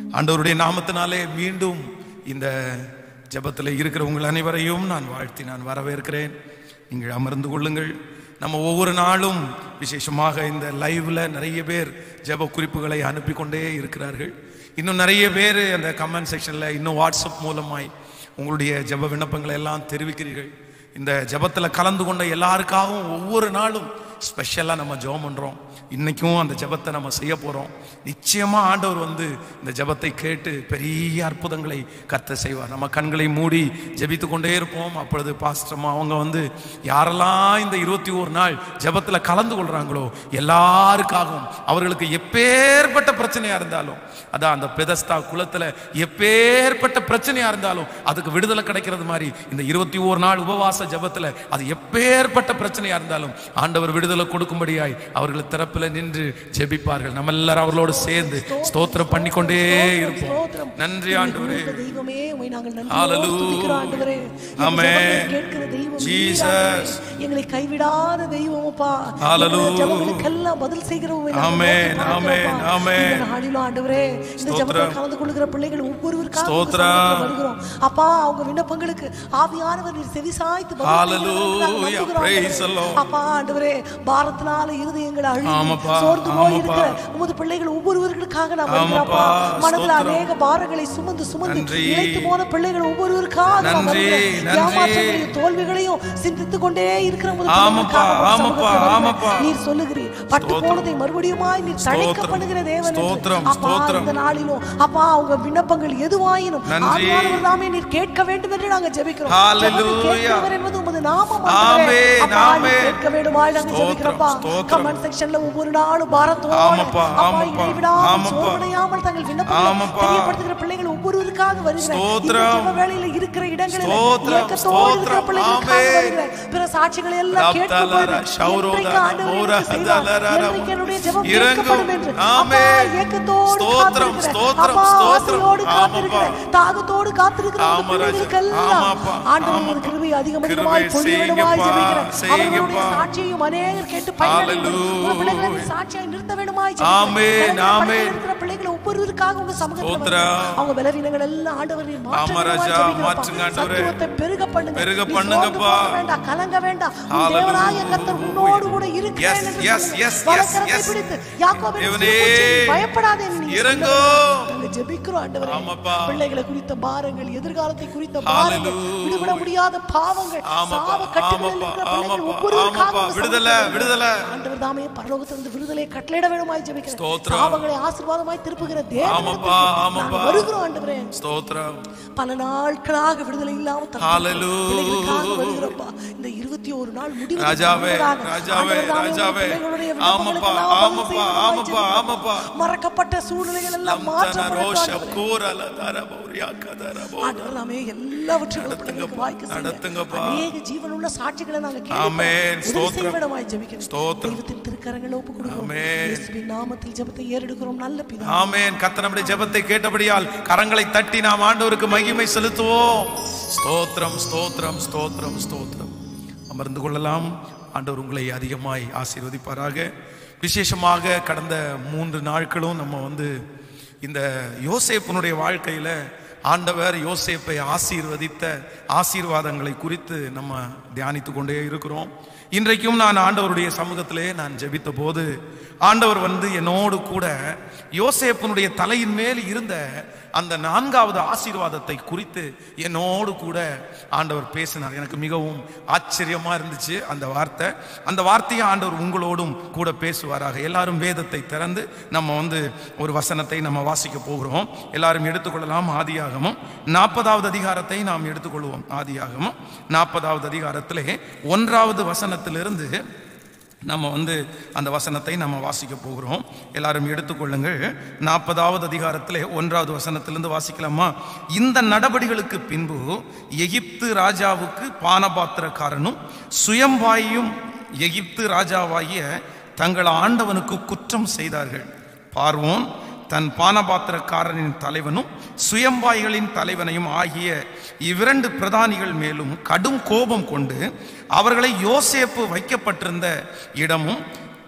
ஆண்டவருடைய நாமத்தினாலே மீண்டும் இந்த ஜெபத்தில் இருக்கிற உங்கள் அனைவரையும் நான் வாழ்த்தி நான் வரவேற்கிறேன் நீங்கள் அமர்ந்து கொள்ளுங்கள் நம்ம ஒவ்வொரு நாளும் விசேஷமாக இந்த லைவ்ல நிறைய பேர் ஜெப குறிப்புகளை அனுப்பி கொண்டே இருக்கிறார்கள் இன்னும் நிறைய பேர் அந்த கமெண்ட் செக்ஷன்ல இன்னும் வாட்ஸ்அப் மூலமாய் உங்களுடைய ஜெப விண்ணப்பங்களை எல்லாம் தெரிவிக்கிறீர்கள் இந்த ஜெபத்தில் கலந்து கொண்ட எல்லாருக்காகவும் ஒவ்வொரு நாளும் ஸ்பெஷலாக நம்ம ஜெபம் பண்ணுறோம் இன்னைக்கும் அந்த ஜெபத்தை நம்ம செய்ய போகிறோம் நிச்சயமாக ஆண்டவர் வந்து இந்த ஜெபத்தை கேட்டு பெரிய அற்புதங்களை கத்த செய்வார் நம்ம கண்களை மூடி ஜெபித்து கொண்டே இருப்போம் அப்பொழுது பாஸ்டர்மா அவங்க வந்து யாரெல்லாம் இந்த இருபத்தி ஒரு நாள் ஜெபத்தில் கலந்து கொள்கிறாங்களோ எல்லாருக்காகவும் அவர்களுக்கு எப்பேற்பட்ட பிரச்சனையாக இருந்தாலும் அதான் அந்த பெதஸ்தா குலத்துல எப்பேற்பட்ட பிரச்சனையா இருந்தாலும் அதுக்கு விடுதலை கிடைக்கிறது மாதிரி இந்த இருபத்தி ஓரு நாள் உபவாச ஜபத்துல அது எப்பேற்பட்ட பிரச்சனையா இருந்தாலும் ஆண்டவர் விடுதலை கொடுக்கும்படியாய் அவர்கள் திறப்புல நின்று ஜெபிப்பார்கள் நம்ம எல்லாரும் அவர்களோடு சேர்ந்து ஸ்தோத்திரம் பண்ணிக்கொண்டே இருப்போம் ஸ்தோத்திரம். நன்றி எங்களை ஆண்டவரே கொடுத்த தெய்வமே உம்மை நாங்கள் Hallelujah. நன்றியோடு துதிக்கிறோம் ஆண்டவரே எங்கள் Amen. ஜெபங்களை கேட்கிற தெய்வம் Jesus. நீர் ஆண்டவரே. எங்களை கைவிடாத தெய்வம் அப்பா Hallelujah. எங்களுடைய ஜெபங்களுக்கெல்லாம் பதில் செய்கிற உம்மை நாங்கள் Amen. நோக்கி பார்க்கிறோம் Amen. அப்பா. Amen. இந்த நாளிலும் ஆண்டவரே இந்த ஸ்தோத்திரம். ஜெபத்தில் கலந்து கொள்கிற பிள்ளைகள் ஒவ்வொருவருக்காக உங்க ஸ்தோத்திரம். சமூகத்தில் வருகிறோம் அப்பா அவங்க விண்ணப்பங்களுக்கு ஆவியானவர் நீர் செவி சாய்த்து பதில் Hallelujah. செய்கிறவர்களுக்கு நாங்கள் நம்புகிறோம் Praise the ஆண்டவரே. Lord. அப்பா ஆண்டவரே பாரத்தினால இருதயங்களை அழுகி ஆமாப்பா. சோர்ந்து போய் ஆமாப்பா. இருக்கிற உமது பிள்ளைகள் ஒவ்வொருவர்களுக்காக நான் வருகிறப்பா ஆமாப்பா. மனதில் ஸ்தோத்திரம். அநேக பாரங்களை சுமந்து சுமந்து நன்றி. இழைத்து போன பிள்ளைகள் ஒவ்வொருவருக்காக நான் நன்றி, வருகிறேன். நன்றி. ஏமாற்றங்களையும் தோல்விகளையும் சிந்தித்துக் கொண்டே இருக்கிற உமது ஆமாப்பா, பிள்ளைகளுக்காக உமது ஆமாப்பா, சமூகத்தில் வருகிறேன். ஆமாப்பா. நீர் சொல்லுகிறீர் பட்டு ஸ்தோத்திரம். போனதை மறுபடியுமாய் நீர் தழைக்க ஸ்தோத்திரம். பண்ணுகிற தேவன் என்று. ஸ்தோத்திரம், அப்பா ஸ்தோத்திரம். இந்த நாளிலும் அப்பா அவங்க விண்ணப்பங்கள் எதுவாயினும் நன்றி. ஆவியானவர் தாமே நீர் கேட்க வேண்டும் என்று நாங்கள் ஜெபிக்கிறோம் Hallelujah. ஜெபத்தில் கேட்கிறவர் என்பது உமது நாமம் ஆமென், ஆண்டவரே. அப்பா, நீர் ஆமென். கேட்க வேண்டுமாய் நாங்கள் ஸ்தோத்திரம், ஜெபிக்கிறோம்ப்பா ஸ்தோத்திரம். கமெண்ட் செக்ஷன்ல ஒவ்வொரு நாளும் பாரத்தோடு ஆமாப்பா, அப்பா ஆமாப்பா, இடைவிடாமல் ஆமாப்பா. சோர்வடையாமல் தங்கள் விண்ணப்பங்களை ஆமாப்பா. தெரியப்படுத்துகிற பிள்ளைகள் ஒவ்வொருவருக்காக வருகிறேன் இந்த ஸ்தோத்திரம். ஜெப வேளையில இருக்கிற இடங்களில் ஸ்தோத்திரம், ஏக்கத்தோடு இருக்கிற ஸ்தோத்திரம். பிள்ளைகளுக்காக ஆமென். வருகிறேன் பிற சாட்சிகளை எல்லாம் ரப்தலர, கேட்கும் பொழுது ஷௌரோதர, என்றைக்கு ஆண்டவர் எனக்கு ஓரஹதலர, செய்வார்? என்றைக்கு என்னுடைய ஜெபம் இறங்கும். கேட்கப்படும் என்று அப்பா ஆமென். ஏக்கத்தோடு ஸ்தோத்திரம், காத்திருக்கிறேன். ஸ்தோத்திரம், அப்பா ஸ்தோத்திரம். ஆசையோடு ஆமாப்பா. காத்திருக்கிறேன் தாகத்தோடு காத்திருக்கிற அந்த ஆமா, ராஜா. பிள்ளைகளுக்கெல்லாம் ஆமாப்பா, ஆண்டவர் ஆமாப்பா. ஒரு கிருபை அதிகம் கிருபை அதிகமாய் பொழிய வேண்டுமாய் செய்யுங்கப்பா, ஜெபிக்கிறேன் அவர்களுடைய செய்யுங்கப்பா. சாட்சியையும் அநேகர் கேட்டு பயனடைந்து Hallelujah. உங்க பிள்ளைகளை சாட்சியாய் நிறுத்த வேண்டுமாய் ஆமென், ஜெபிக்கிறேன் ஆமென். இருக்கிற பிள்ளைகளை ஒவ்வொருவருக்காக உங்க சமூகத்தில் ஸ்தோத்திரம். வந்து அவங்க பலவீனங்கள் எல்லாம் ஆண்டவர் நீர் மாற்ற ஆமா, வேண்டுமாய் ராஜா, ஜெபிக்கிறேன்ப்பா. மாற்றுங்க ஆண்டவரே. சத்துவத்தை பெருக பண்ணுங்க பெருக நீ பண்ணுங்கப்பா. சோர்ந்து போக வேண்டாம் கலங்க வேண்டாம் உன் Hallelujah. தேவனாகிய கர்த்தர் உன்னோடு கூட இருக்கிறேன் Yes, என்று yes, சொல்லுங்க. yes, yes, வலக்கரத்தை yes. பிடித்து யாக்கோபின் தேவனே, சிறுமூச்சில் நீ பயப்படாதே என்று நீ இறங்கும். சொல்லுங்க. நாங்க ஜெபிக்கிறோம் ஆண்டவரே ஆமாப்பா. பிள்ளைகளை குறித்த பாரங்கள் எதிர்காலத்தை குறித்த பாரங்கள் Hallelujah. விடுபட முடியாத பாவங்கள் ஆமாப்பா, சாவ கட்டுகளில் ஆமாப்பா, இருக்கிற பிள்ளைகள் ஆமாப்பா, ஒவ்வொருவருக்காக ஆமாப்பா. உங்க விடுதலை, சமூகத்தில் விடுதலை. ஆண்டவர் தாமே பரலோகத்திலிருந்து விடுதலை கட்டளையிட வேணுமாய் ஜெபிக்கிறேன் ஸ்தோத்திரம். சாவங்களை ஆசீர்வாதமாய் திருப்புகிற தேவன் ஆமாப்பா, ஆமாப்பா. வருகிறோம் ஆண்டவரே ஸ்தோத்திரம் பல நாட்களாக விடுதலை இல்லாம தவிக்கிறோம். Hallelujah. பிள்ளைகளுக்காக வருகிறோம்ப்பா. இந்த இருபத்தி ஒரு நாள் முடிவு ராஜாவே, முன்பதாக ராஜாவே, ஆண்டவர் தாமே ராஜாவே. பிள்ளைகளுடைய ஆமாப்பா, விண்ணப்பங்களுக்கெல்லாம் பதில் ஆமாப்பா, செய்யும்படியாய் ஆமாப்பா, ஜெபிக்கிறோம். ஆமாப்பா. மறக்கப்பட்ட சூழ்நிலைகள் எல்லாம் லம்தன மாற்றப்படட்டும் ரோஷ ஆண்டவரே. கூரல தரபௌரியா கதரபௌ. ஆண்டவர் தாமே எல்லாவற்றையும் உங்க பிள்ளைகளுக்கு வாய்க்க செய்யுங்க. நடத்துங்கப்பா. அநேக ஜீவனுள்ள சாட்சிகளை நாங்க ஆமென். கேட்கிறோம். உதவி ஸ்தோத்திரம். செய்ய வேண்டுமாய் ஜெபிக்கிறோம். ஸ்தோத்திரம். தெய்வத்தின் திருக்கரங்களை ஒப்புக் கொடுக்கிறோம். ஆமென். இயேசுவின் நாமத்தில் ஜெபத்தை ஏறெடுக்கிறோம் நல்ல பிதா ஆமென் கர்த்தர் நம்முடைய ஜெபத்தை கேட்டபடியால் கரங்களை தட்டி நாம் ஆண்டவருக்கு மகிமை செலுத்துவோம் ஸ்தோத்திரம் ஸ்தோத்திரம் ஸ்தோத்திரம் ஸ்தோத்திரம் அமர்ந்து கொள்ளலாம் ஆண்டவர் உங்களை அதிகமாய் ஆசீர்வதிப்பாராக விசேஷமாக கடந்த மூன்று நாட்களும் நம்ம வந்து இந்த யோசேப்பினுடைய வாழ்க்கையில ஆண்டவர் யோசேப்பை ஆசீர்வதித்த ஆசீர்வாதங்களை குறித்து நம்ம தியானித்து கொண்டே இருக்கிறோம் இன்றைக்கும் நான் ஆண்டவருடைய சமூகத்திலே நான் ஜெபித்த போது ஆண்டவர் வந்து என்னோடு கூட யோசேப்பனுடைய தலையின் மேல் இருந்த அந்த நான்காவது ஆசீர்வாதத்தை குறித்து என்னோடு கூட ஆண்டவர் பேசினார் எனக்கு மிகவும் ஆச்சரியமா இருந்துச்சு அந்த வார்த்தை அந்த வார்த்தையை ஆண்டவர் உங்களோடும் கூட பேசுவாராக எல்லாரும் வேதத்தை திறந்து நம்ம வந்து ஒரு வசனத்தை நம்ம வாசிக்க போகிறோம் எல்லாரும் எடுத்துக்கொள்ளலாம் ஆதியாகமும் நாற்பதாவது அதிகாரத்தை நாம் எடுத்துக்கொள்வோம் ஆதியாகமும் நாற்பதாவது அதிகாரத்திலே ஒன்றாவது வசனத்திலிருந்து நம்ம வந்து அந்த வசனத்தை நம்ம வாசிக்க போகிறோம் எல்லாரும் எடுத்துக்கொள்ளுங்கள் நாற்பதாவது அதிகாரத்திலே ஒன்றாவது வசனத்திலிருந்து வாசிக்கலாமா இந்த நடபடிகளுக்கு பின்பு எகிப்து ராஜாவுக்கு பானபாத்திரக்காரனும் சுயம்பாயும் எகிப்து ராஜாவாகிய தங்கள் ஆண்டவனுக்கு குற்றம் செய்தார்கள் பார்வோன் தன் பானபாத்திரக்காரனின் தலைவனும் சுயம்பாய்களின் தலைவனையும் ஆகிய இவ்விரண்டு பிரதானிகள் மேலும் கடும் கோபம் கொண்டு அவர்களை யோசேப்பு வைக்கப்பட்டிருந்த இடமும்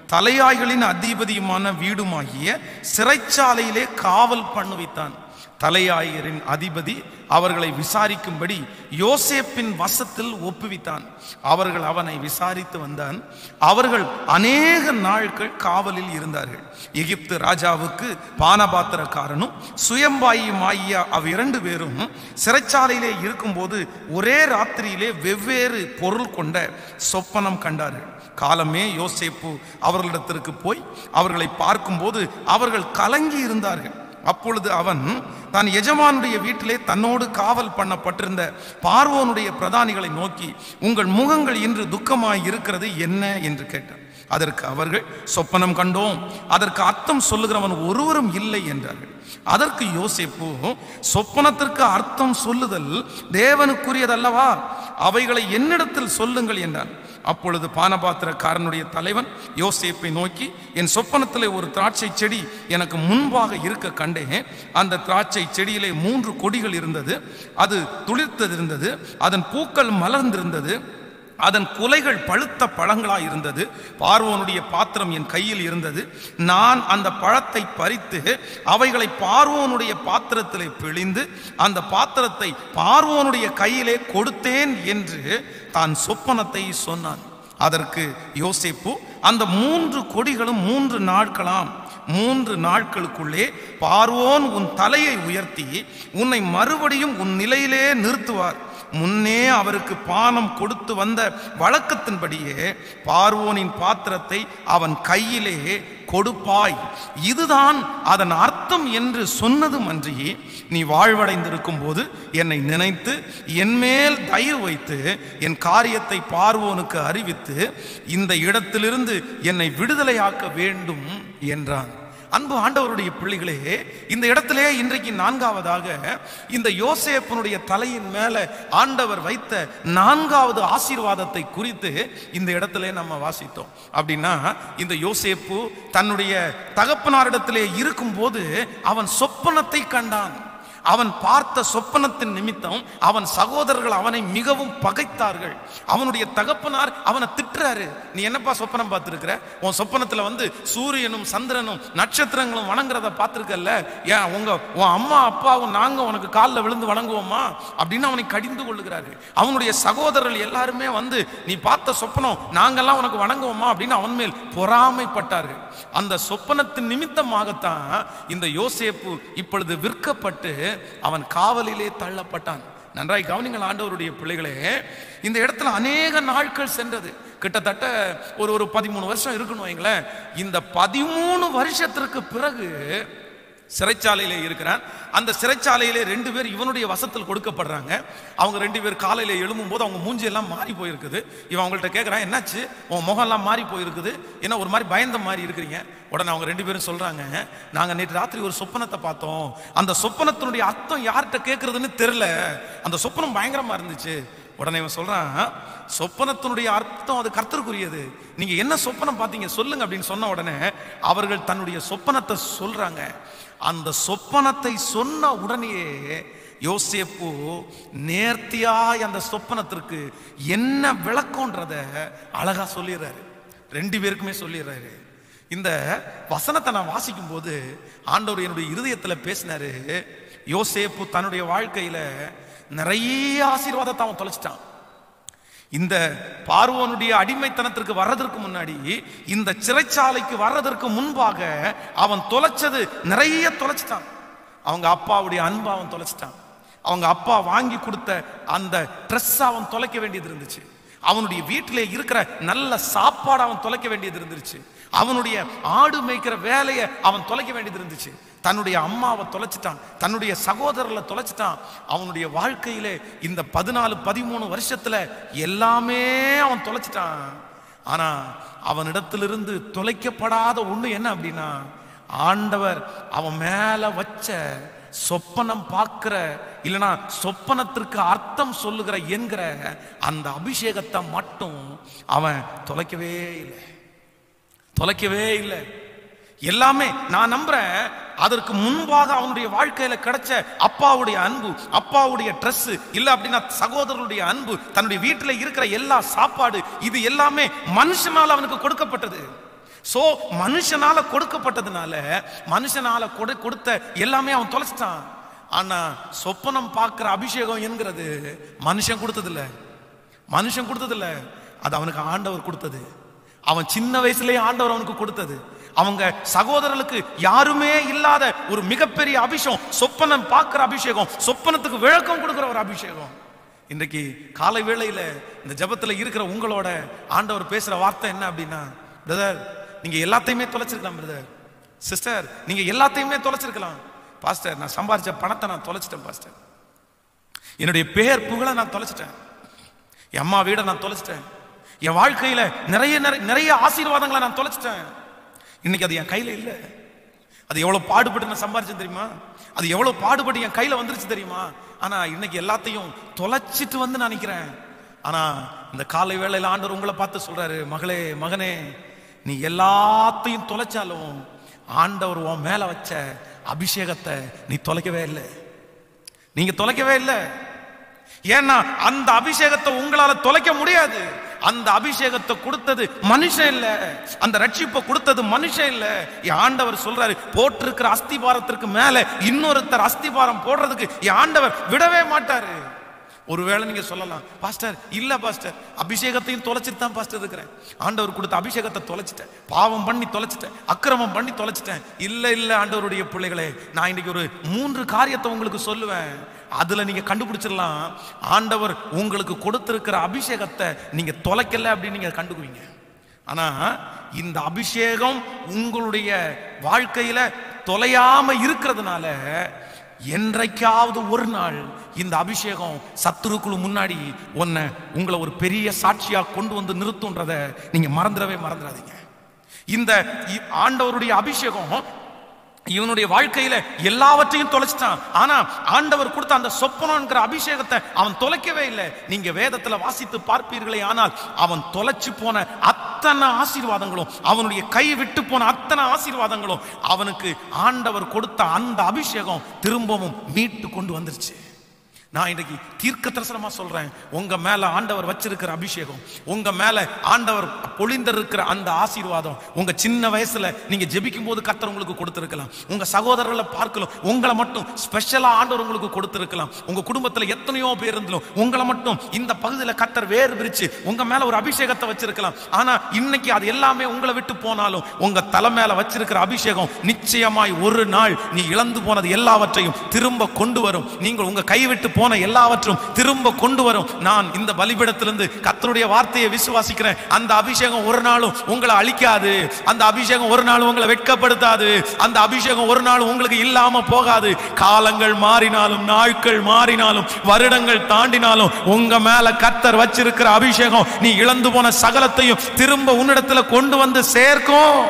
தலையாய்களின் அதிபதியுமான வீடுமாகிய சிறைச்சாலையிலே காவல் பண்ண வைத்தான் தலையாயரின் அதிபதி அவர்களை விசாரிக்கும்படி யோசேப்பின் வசத்தில் ஒப்புவித்தான் அவர்கள் அவனை விசாரித்து வந்தான் அவர்கள் அநேக நாட்கள் காவலில் இருந்தார்கள் எகிப்து ராஜாவுக்கு பானபாத்திரக்காரனும் சுயம்பாயும் ஆகிய அவ்விரண்டு பேரும் சிறைச்சாலையிலே இருக்கும்போது ஒரே ராத்திரியிலே வெவ்வேறு பொருள் கொண்ட சொப்பனம் கண்டார்கள் காலமே யோசேப்பு அவர்களிடத்திற்கு போய் அவர்களை பார்க்கும்போது அவர்கள் கலங்கி இருந்தார்கள் அப்பொழுது அவன் தான் எஜமானுடைய வீட்டிலே தன்னோடு காவல் பண்ணப்பட்டிருந்த பார்வோனுடைய பிரதானிகளை நோக்கி உங்கள் முகங்கள் இன்று துக்கமாய் இருக்கிறது என்ன என்று கேட்டான் அதற்கு அவர்கள் சொப்பனம் கண்டோம் அதற்கு அர்த்தம் சொல்லுகிறவன் ஒருவரும் இல்லை என்றார்கள் அதற்கு யோசேப்பு சொப்பனத்திற்கு அர்த்தம் சொல்லுதல் தேவனுக்குரியதல்லவா அவைகளை என்னிடத்தில் சொல்லுங்கள் என்றான் அப்பொழுது பானபாத்திரக்காரனுடைய தலைவன் யோசேப்பை நோக்கி என் சொப்பனத்திலே ஒரு திராட்சை செடி எனக்கு முன்பாக இருக்க கண்டேன் அந்த திராட்சை செடியிலே மூன்று கொடிகள் இருந்தது அது துளிர்த்ததிருந்தது அதன் பூக்கள் மலர்ந்திருந்தது அதன் குலைகள் பழுத்த பழங்களாய் இருந்தது பார்வோனுடைய பாத்திரம் என் கையில் இருந்தது நான் அந்த பழத்தை பறித்து அவைகளை பார்வோனுடைய பாத்திரத்திலே பிழிந்து அந்த பாத்திரத்தை பார்வோனுடைய கையிலே கொடுத்தேன் என்று தான் சொப்பனத்தை சொன்னான் அதற்கு யோசேப்பு அந்த மூன்று கொடிகளும் மூன்று நாட்களாம் மூன்று நாட்களுக்குள்ளே பார்வோன் உன் தலையை உயர்த்தி உன்னை மறுபடியும் உன் நிலையிலே நிறுத்துவார் முன்னே அவருக்கு பானம் கொடுத்து வந்த வழக்கத்தின்படியே பார்வோனின் பாத்திரத்தை அவன் கையிலே கொடுப்பாய் இதுதான் அதன் அர்த்தம் என்று சொன்னதும் அன்றி நீ வாழ்வடைந்திருக்கும் போது என்னை நினைத்து என் மேல் தயவு வைத்து என் காரியத்தை பார்வோனுக்கு அறிவித்து இந்த இடத்திலிருந்து என்னை விடுதலையாக்க வேண்டும் என்றான் அன்பு ஆண்டவருடைய பிள்ளைகளே இந்த இடத்திலே இன்றைக்கு நான்காவதாக இந்த யோசேப்பனுடைய தலையின் மேல ஆண்டவர் வைத்த நான்காவது ஆசீர்வாதத்தை குறித்து இந்த இடத்திலே நம்ம வாசித்தோம் அப்படின்னா இந்த யோசேப்பு தன்னுடைய தகப்பனாரிடத்திலே இருக்கும்போது அவன் சொப்பனத்தை கண்டான் அவன் பார்த்த சொப்பனத்தின் நிமித்தம் அவன் சகோதரர்கள் அவனை மிகவும் பகைத்தார்கள் அவனுடைய தகப்பனார் அவனை திட்டுறாரு நீ என்னப்பா சொப்பனம் பார்த்துருக்கிற உன் சொப்பனத்துல வந்து சூரியனும் சந்திரனும் நட்சத்திரங்களும் வணங்குறத பார்த்துருக்கல்ல ஏன் உங்க உன் அம்மா அப்பாவும் நாங்க உனக்கு காலில் விழுந்து வணங்குவோமா அப்படின்னு அவனை கடிந்து கொள்ளுகிறார்கள் அவனுடைய சகோதரர்கள் எல்லாருமே வந்து நீ பார்த்த சொப்பனம் நாங்கெல்லாம் உனக்கு வணங்குவோமா அப்படின்னு அவன் மேல் பொறாமைப்பட்டார்கள் அந்த சொப்பனத்தின் நிமித்தமாகத்தான் இந்த யோசேப்பு இப்பொழுது விற்கப்பட்டு அவன் காவலிலே தள்ளப்பட்டான் நன்றாய் கவனிங்கள் ஆண்டவருடைய பிள்ளைகளே இந்த இடத்துல அநேக நாட்கள் சென்றது கிட்டத்தட்ட ஒரு ஒரு பதிமூணு வருஷம் இருக்கணும் வைங்களேன் இந்த பதிமூணு வருஷத்திற்கு பிறகு சிறைச்சாலையிலே இருக்கிறான் அந்த சிறைச்சாலையிலே ரெண்டு பேர் இவனுடைய வசத்தில் கொடுக்கப்படுறாங்க அவங்க ரெண்டு பேர் காலையில எழும்பும்போது அவங்க மூஞ்சி எல்லாம் மாறி போயிருக்குது இவன் அவங்கள்ட்ட கேட்குறான் என்னாச்சு உன் முகம்லாம் மாறி போயிருக்குது என்ன ஒரு மாதிரி பயந்த மாதிரி இருக்கிறீங்க உடனே அவங்க ரெண்டு பேரும் சொல்றாங்க நாங்க நேற்று ராத்திரி ஒரு சொப்பனத்தை பார்த்தோம் அந்த சொப்பனத்தினுடைய அர்த்தம் யார்கிட்ட கேட்கறதுன்னு தெரியல அந்த சொப்பனம் பயங்கரமா இருந்துச்சு உடனே இவன் சொல்றான் சொப்பனத்தினுடைய அர்த்தம் அது கர்த்தருக்குரியது நீங்க என்ன சொப்பனம் பார்த்தீங்க சொல்லுங்க அப்படின்னு சொன்ன உடனே அவர்கள் தன்னுடைய சொப்பனத்தை சொல்றாங்க அந்த சொப்பனத்தை சொன்ன உடனேயே யோசேப்பு நேர்த்தியாய் அந்த சொப்பனத்திற்கு என்ன விளக்கம்ன்றத அழகா சொல்லிடுறாரு ரெண்டு பேருக்குமே சொல்லிடுறாரு இந்த வசனத்தை நான் வாசிக்கும் போது ஆண்டவர் என்னுடைய இருதயத்துல பேசினாரு யோசேப்பு தன்னுடைய வாழ்க்கையில நிறைய ஆசீர்வாதத்தை அவன் தொலைச்சிட்டான் இந்த பார்வோனுடைய அடிமைத்தனத்திற்கு வர்றதற்கு முன்னாடி இந்த சிறைச்சாலைக்கு வர்றதற்கு முன்பாக அவன் தொலைச்சது நிறைய தொலைச்சிட்டான் அவங்க அப்பாவுடைய அன்பை அவன் தொலைச்சிட்டான் அவங்க அப்பா வாங்கி கொடுத்த அந்த ட்ரெஸ் அவன் தொலைக்க வேண்டியது இருந்துச்சு அவனுடைய வீட்டிலே இருக்கிற நல்ல சாப்பாடு அவன் தொலைக்க வேண்டியது இருந்துச்சு அவனுடைய ஆடு மேய்க்கிற வேலையை அவன் தொலைக்க வேண்டியது இருந்துச்சு தன்னுடைய அம்மாவை தொலைச்சிட்டான் தன்னுடைய சகோதரர்களை தொலைச்சிட்டான் அவனுடைய வாழ்க்கையிலே இந்த பதினாலு பதிமூணு வருஷத்துல எல்லாமே அவன் தொலைச்சிட்டான் ஆனா அவனிடத்திலிருந்து தொலைக்கப்படாத ஒண்ணு என்ன அப்படின்னா ஆண்டவர் அவன் மேல வச்ச சொப்பனம் பார்க்கிற இல்லனா சொப்பனத்திற்கு அர்த்தம் சொல்லுகிற என்கிற அந்த அபிஷேகத்தை மட்டும் அவன் தொலைக்கவே இல்லை தொலைக்கவே இல்லை எல்லாமே நான் நம்புறேன் அதற்கு முன்பாக அவனுடைய வாழ்க்கையில கிடைச்ச அப்பாவுடைய அன்பு அப்பாவுடைய Dress இல்ல அப்படின்னா சகோதரருடைய அன்பு தன்னுடைய வீட்டில் இருக்கிற எல்லா சாப்பாடு இது எல்லாமே மனுஷனால அவனுக்கு கொடுக்கப்பட்டது சோ மனுஷனால கொடுக்கப்பட்டதுனால மனுஷனால கொடு கொடுத்த எல்லாமே அவன் தொலைச்சிட்டான் ஆனா சொப்பனம் பார்க்கிற அபிஷேகம் என்கிறது மனுஷன் கொடுத்தது இல்ல மனுஷன் கொடுத்தது இல்ல அது அவனுக்கு ஆண்டவர் கொடுத்தது அவன் சின்ன வயசுலயே ஆண்டவர் அவனுக்கு கொடுத்தது அவங்க சகோதரர்களுக்கு யாருமே இல்லாத ஒரு மிகப்பெரிய அபிஷேகம் சொப்பனம் பார்க்கிற அபிஷேகம் சொப்பனத்துக்கு விளக்கம் கொடுக்கிற ஒரு அபிஷேகம் இன்றைக்கு காலை வேளையில இந்த ஜெபத்துல இருக்கிற உங்களோட ஆண்டவர் பேசுற வார்த்தை என்ன அப்படின்னா பிரதர் நீங்க எல்லாத்தையுமே தொலைச்சிருக்கலாம் பிரதர் சிஸ்டர் நீங்க எல்லாத்தையுமே தொலைச்சிருக்கலாம் பாஸ்டர் நான் சம்பாரிச்ச பணத்தை நான் தொலைச்சிட்டேன் பாஸ்டர் என்னுடைய பேர் புகழை நான் தொலைச்சிட்டேன் என் அம்மா வீடை நான் தொலைச்சிட்டேன் என் வாழ்க்கையில நிறைய நிறைய- நிறைய ஆசீர்வாதங்களை நான் தொலைச்சிட்டேன் இன்னைக்கு அது என் கையில இல்லை அது எவ்வளவு பாடுபட்டு நான் சம்பாரிச்சேன் தெரியுமா அது எவ்வளவு பாடுபட்டு என் கையில வந்துருச்சு தெரியுமா ஆனா இன்னைக்கு எல்லாத்தையும் தொலைச்சிட்டு வந்து நான் நிக்கிறேன் ஆனா இந்த காலை வேளையில ஆண்டவர் உங்களை பார்த்து சொல்றாரு மகளே மகனே நீ எல்லாத்தையும் தொலைச்சாலும் ஆண்டவர் உன் மேல வச்ச அபிஷேகத்தை நீ தொலைக்கவே இல்லை நீங்க தொலைக்கவே இல்லை ஏன்னா அந்த அபிஷேகத்தை உங்களால தொலைக்க முடியாது அந்த அபிஷேகத்தை கொடுத்தது மனுஷன் இல்ல அந்த ரட்சிப்பை கொடுத்தது மனுஷன் இல்ல என் ஆண்டவர் சொல்றாரு போட்டிருக்கிற அஸ்திபாரத்திற்கு மேல இன்னொருத்தர் அஸ்திபாரம் போடுறதுக்கு என் ஆண்டவர் விடவே மாட்டாரு ஒருவேளை நீங்க சொல்லலாம் பாஸ்டர் இல்ல பாஸ்டர் அபிஷேகத்தையும் தொலைச்சிட்டு தான் பாஸ்டர் இருக்கிறேன் ஆண்டவர் கொடுத்த அபிஷேகத்தை தொலைச்சிட்டேன் பாவம் பண்ணி தொலைச்சிட்டேன் அக்கிரமம் பண்ணி தொலைச்சிட்டேன் இல்ல இல்ல ஆண்டவருடைய பிள்ளைகளே நான் இன்னைக்கு ஒரு மூன்று காரியத்தை உங்களுக்கு சொல்லுவேன் அதுல நீங்க கண்டுபிடிச்சிடலாம் ஆண்டவர் உங்களுக்கு கொடுத்திருக்கிற அபிஷேகத்தை நீங்க தொலைக்கல அப்படின்னு நீங்க கண்டுக்குவீங்க ஆனா இந்த அபிஷேகம் உங்களுடைய வாழ்க்கையில தொலையாம இருக்கிறதுனால என்றைக்காவது ஒரு நாள் இந்த அபிஷேகம் சத்துருக்குழு முன்னாடி உன்னை உங்களை ஒரு பெரிய சாட்சியா கொண்டு வந்து நிறுத்துன்றத நீங்க மறந்துடவே மறந்துடாதீங்க இந்த இ- ஆண்டவருடைய அபிஷேகம் இவனுடைய வாழ்க்கையில எல்லாவற்றையும் தொலைச்சிட்டான் ஆனா ஆண்டவர் கொடுத்த அந்த சொப்பனம்ங்கிற அபிஷேகத்தை அவன் தொலைக்கவே இல்லை நீங்க வேதத்துல வாசித்து பார்ப்பீர்களே ஆனால் அவன் தொலைச்சு போன அத்தனை ஆசீர்வாதங்களும் அவனுடைய கை விட்டு போன அத்தனை ஆசீர்வாதங்களும் அவனுக்கு ஆண்டவர் கொடுத்த அந்த அபிஷேகம் திரும்பவும் மீட்டு கொண்டு வந்துருச்சு நான் இன்னைக்கு தீர்க்க தரிசனமா சொல்றேன் உங்க மேல ஆண்டவர் வச்சிருக்கிற அபிஷேகம் உங்க மேல ஆண்டவர் பொழிந்திருக்கிற அந்த ஆசீர்வாதம் உங்க சின்ன வயசுல நீங்க ஜெபிக்கும் போது கர்த்தர் உங்களுக்கு கொடுத்திருக்கலாம் உங்க சகோதரர்களை பார்க்கலாம் உங்களை மட்டும் ஸ்பெஷலா ஆண்டவர் உங்களுக்கு கொடுத்திருக்கலாம் உங்க குடும்பத்துல எத்தனையோ பேர் இருந்தாலும் உங்களை மட்டும் இந்த பகுதியில கர்த்தர் வேறு பிரிச்சு உங்க மேல ஒரு அபிஷேகத்தை வச்சிருக்கலாம் ஆனா இன்னைக்கு அது எல்லாமே உங்களை விட்டு போனாலும் உங்க தலை மேல வச்சிருக்கிற அபிஷேகம் நிச்சயமாய் ஒரு நாள் நீ இழந்து போனது எல்லாவற்றையும் திரும்ப கொண்டு வரும் நீங்கள் உங்க கைவிட்டு போன எல்லாவற்றும் திரும்ப கொண்டு வரும் நான் இந்த பலிபீடத்திலிருந்து கர்த்தருடைய வார்த்தையை விசுவாசிக்கிறேன் அந்த அபிஷேகம் ஒரு நாளும் உங்களை அழிக்காது அந்த அபிஷேகம் ஒரு நாளும் உங்களை வெட்கப்படுத்தாது அந்த அபிஷேகம் ஒரு நாளும் உங்களுக்கு இல்லாம போகாது காலங்கள் மாறினாலும் நாட்கள் மாறினாலும் வருடங்கள் தாண்டினாலும் உங்க மேல கர்த்தர் வச்சிருக்கிற அபிஷேகம் நீ இழந்து போன சகலத்தையும் திரும்ப உன்னிடத்துல கொண்டு வந்து சேர்க்கும்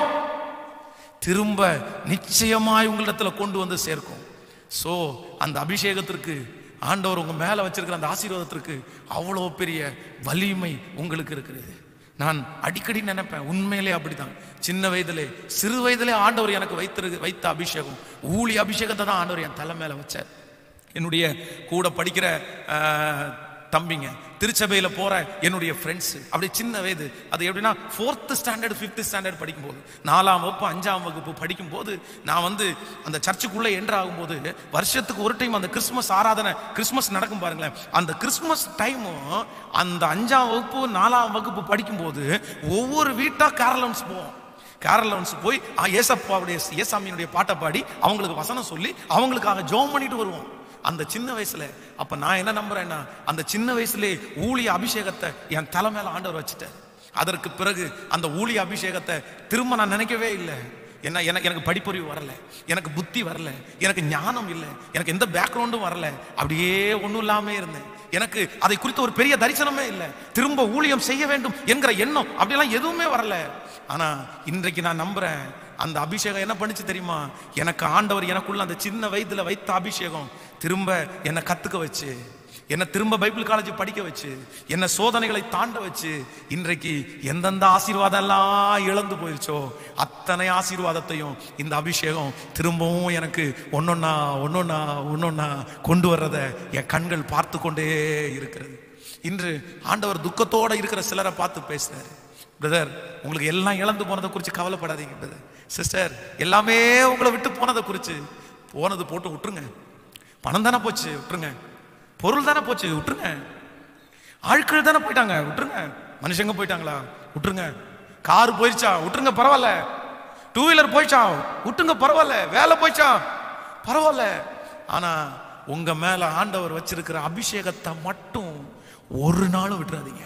திரும்ப நிச்சயமாய் உங்களிடத்துல கொண்டு வந்து சேர்க்கும் சோ அந்த அபிஷேகத்திற்கு ஆண்டவர் உங்க மேல வச்சிருக்கிற அந்த ஆசீர்வாதத்திற்கு அவ்வளோ பெரிய வலிமை உங்களுக்கு இருக்கிறது நான் அடிக்கடி நினைப்பேன் உண்மையிலே அப்படிதான் சின்ன வயதிலே சிறு வயதிலே ஆண்டவர் எனக்கு வைத்திரு வைத்த அபிஷேகம் ஊழி அபிஷேகத்தை தான் ஆண்டவர் என் தலை மேல வச்சார் என்னுடைய கூட படிக்கிற ஆஹ், தம்பிங்க திருச்சபையில போற என்னுடைய ஃப்ரெண்ட்ஸ் அப்படி சின்ன வயது அது எப்படின்னா ஃபோர்த்து ஸ்டாண்டர்ட் ஃபிஃப்த் ஸ்டாண்டர்ட் படிக்கும்போது நாலாம் வகுப்பு அஞ்சாம் வகுப்பு படிக்கும்போது நான் வந்து அந்த சர்ச்சுக்குள்ள என்ட்ரு ஆகும்போது வருஷத்துக்கு ஒரு டைம் அந்த கிறிஸ்மஸ் ஆராதனை கிறிஸ்மஸ் நடக்கும் பாருங்களேன் அந்த கிறிஸ்மஸ் டைமும் அந்த அஞ்சாம் வகுப்பு நாலாம் வகுப்பு படிக்கும்போது ஒவ்வொரு வீட்டா கேரளன்ஸ் போவோம் கேரளன்ஸ் போய் ஆ, ஏசப்பாவுடைய ஏசாமியினுடைய பாட்டை பாடி அவங்களுக்கு வசனம் சொல்லி அவங்களுக்காக ஜெபம் பண்ணிட்டு வருவோம் அந்த சின்ன வயசுல அப்ப நான் என்ன நம்புறேன்னா அந்த சின்ன வயசுலே ஊழிய அபிஷேகத்தை என் தலை மேல ஆண்டவர் வச்சுட்டார் அதற்கு பிறகு அந்த ஊழிய அபிஷேகத்தை திரும்ப நான் நினைக்கவே இல்லை என்ன எனக்கு எனக்கு படிப்பறிவு வரல எனக்கு புத்தி வரல எனக்கு ஞானம் இல்லை எனக்கு எந்த பேக்ரவுண்டும் வரல அப்படியே ஒன்றும் இல்லாம இருந்தேன் எனக்கு அதை குறித்த ஒரு பெரிய தரிசனமே இல்லை திரும்ப ஊழியம் செய்ய வேண்டும் என்கிற எண்ணம் அப்படியெல்லாம் எதுவுமே வரல ஆனா இன்றைக்கு நான் நம்புறேன் அந்த அபிஷேகம் என்ன பண்ணுச்சு தெரியுமா எனக்கு ஆண்டவர் எனக்குள்ள அந்த சின்ன வயதுல வைத்த அபிஷேகம் திரும்ப என்னை கத்துக்க வச்சு என்னை திரும்ப பைபிள் காலேஜ் படிக்க வச்சு என்னை சோதனைகளை தாண்ட வச்சு இன்றைக்கு எந்தெந்த ஆசீர்வாதம் எல்லாம் இழந்து போயிருச்சோ அத்தனை ஆசீர்வாதத்தையும் இந்த அபிஷேகம் திரும்பவும் எனக்கு ஒன்னொன்னா ஒன்னொன்னா ஒன்னொன்னா கொண்டு வர்றத என் கண்கள் பார்த்து கொண்டே இருக்கிறது இன்று ஆண்டவர் துக்கத்தோட இருக்கிற சிலரை பார்த்து பேசுறாரு பிரதர் உங்களுக்கு எல்லாம் இழந்து போனதை குறித்து கவலைப்படாதீங்க பிரதர் சிஸ்டர் எல்லாமே உங்களை விட்டு போனதை குறித்து போனது போட்டு விட்டுருங்க பணம் தானே போச்சு விட்டுருங்க பொருள் தானே போச்சு விட்டுருங்க ஆட்கள் தானே போயிட்டாங்க விட்டுருங்க மனுஷங்க போயிட்டாங்களா விட்டுருங்க கார் போயிடுச்சா விட்டுருங்க பரவாயில்ல டூ வீலர் போயிடுச்சா விட்டுங்க பரவாயில்ல வேலை போயிடுச்சா பரவாயில்ல ஆனா உங்க மேல ஆண்டவர் வச்சிருக்கிற அபிஷேகத்தை மட்டும் ஒரு நாளும் விட்டுறாதீங்க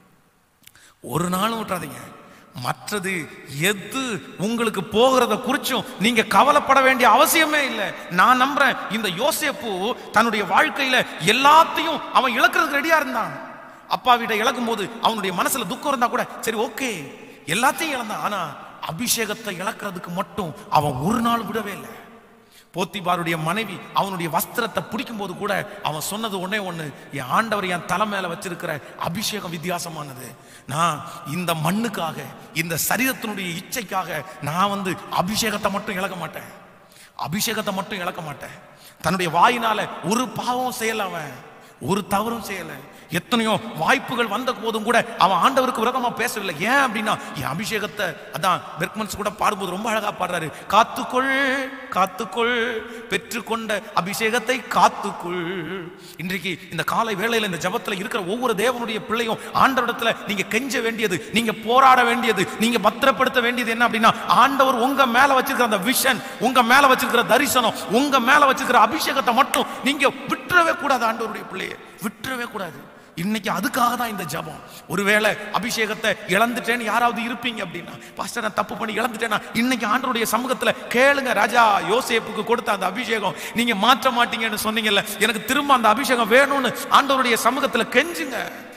ஒரு நாளும் விட்டுறாதீங்க மற்றது எது உங்களுக்கு போகிறத குறிச்சும் நீங்க கவலைப்பட வேண்டிய அவசியமே இல்லை நான் நம்புறேன் இந்த யோசேப்பு தன்னுடைய வாழ்க்கையில எல்லாத்தையும் அவன் இழக்கிறதுக்கு ரெடியா இருந்தான் அப்பா வீட்டை இழக்கும் போது அவனுடைய மனசுல துக்கம் இருந்தா கூட சரி ஓகே எல்லாத்தையும் இழந்தான் ஆனா அபிஷேகத்தை இழக்கிறதுக்கு மட்டும் அவன் ஒரு நாள் விடவே இல்லை போத்திபாருடைய மனைவி அவனுடைய வஸ்திரத்தை பிடிக்கும் போது கூட அவன் சொன்னது ஒண்ணே ஒண்ணு என் ஆண்டவர் என் தலை மேல வச்சிருக்கிற அபிஷேகம் வித்தியாசமானது நான் இந்த மண்ணுக்காக இந்த சரீரத்தினுடைய இச்சைக்காக நான் வந்து அபிஷேகத்தை மட்டும் இழக்க மாட்டேன் அபிஷேகத்தை மட்டும் இழக்க மாட்டேன் தன்னுடைய வாயினால ஒரு பாவம் செய்யல அவன் ஒரு தவறும் செய்யல எத்தனையோ வாய்ப்புகள் வந்த போதும் கூட அவன் ஆண்டவருக்கு விரோதமா பேசவில்லை ஏன் அப்படின்னா என் அபிஷேகத்தை அதான் பெர்க்மன்ஸ் கூட பாடும்போது ரொம்ப அழகா பாடுறாரு காத்துக்கொள் காத்துக்கொள் பெற்றுக்கொண்ட அபிஷேகத்தை காத்துக்கொள் இன்றைக்கு இந்த காலை வேளையில இந்த ஜபத்துல இருக்கிற ஒவ்வொரு தேவனுடைய பிள்ளையும் ஆண்டவரிடத்துல நீங்க கெஞ்ச வேண்டியது நீங்க போராட வேண்டியது நீங்க பத்திரப்படுத்த வேண்டியது என்ன அப்படின்னா ஆண்டவர் உங்க மேல வச்சிருக்கிற அந்த விஷன் உங்க மேல வச்சிருக்கிற தரிசனம் உங்க மேல வச்சிருக்கிற அபிஷேகத்தை மட்டும் நீங்க விட்டுறவே கூடாது ஆண்டவருடைய பிள்ளையை விட்டுறவே கூடாது இன்னைக்கு அதுக்காக தான் இந்த ஜபம் ஒருவேளை அபிஷேகத்தை இழந்துட்டேன்னு யாராவது இருப்பீங்க அப்படின்னா பாஸ்டர் நான் தப்பு பண்ணி இழந்துட்டேன்னா இன்னைக்கு ஆண்டவருடைய சமூகத்துல கேளுங்க ராஜா யோசேப்புக்கு கொடுத்த அந்த அபிஷேகம் நீங்க மாற்ற மாட்டீங்கன்னு சொன்னீங்கல்ல எனக்கு திரும்ப அந்த அபிஷேகம் வேணும்னு ஆண்டவருடைய சமூகத்துல கெஞ்சுங்க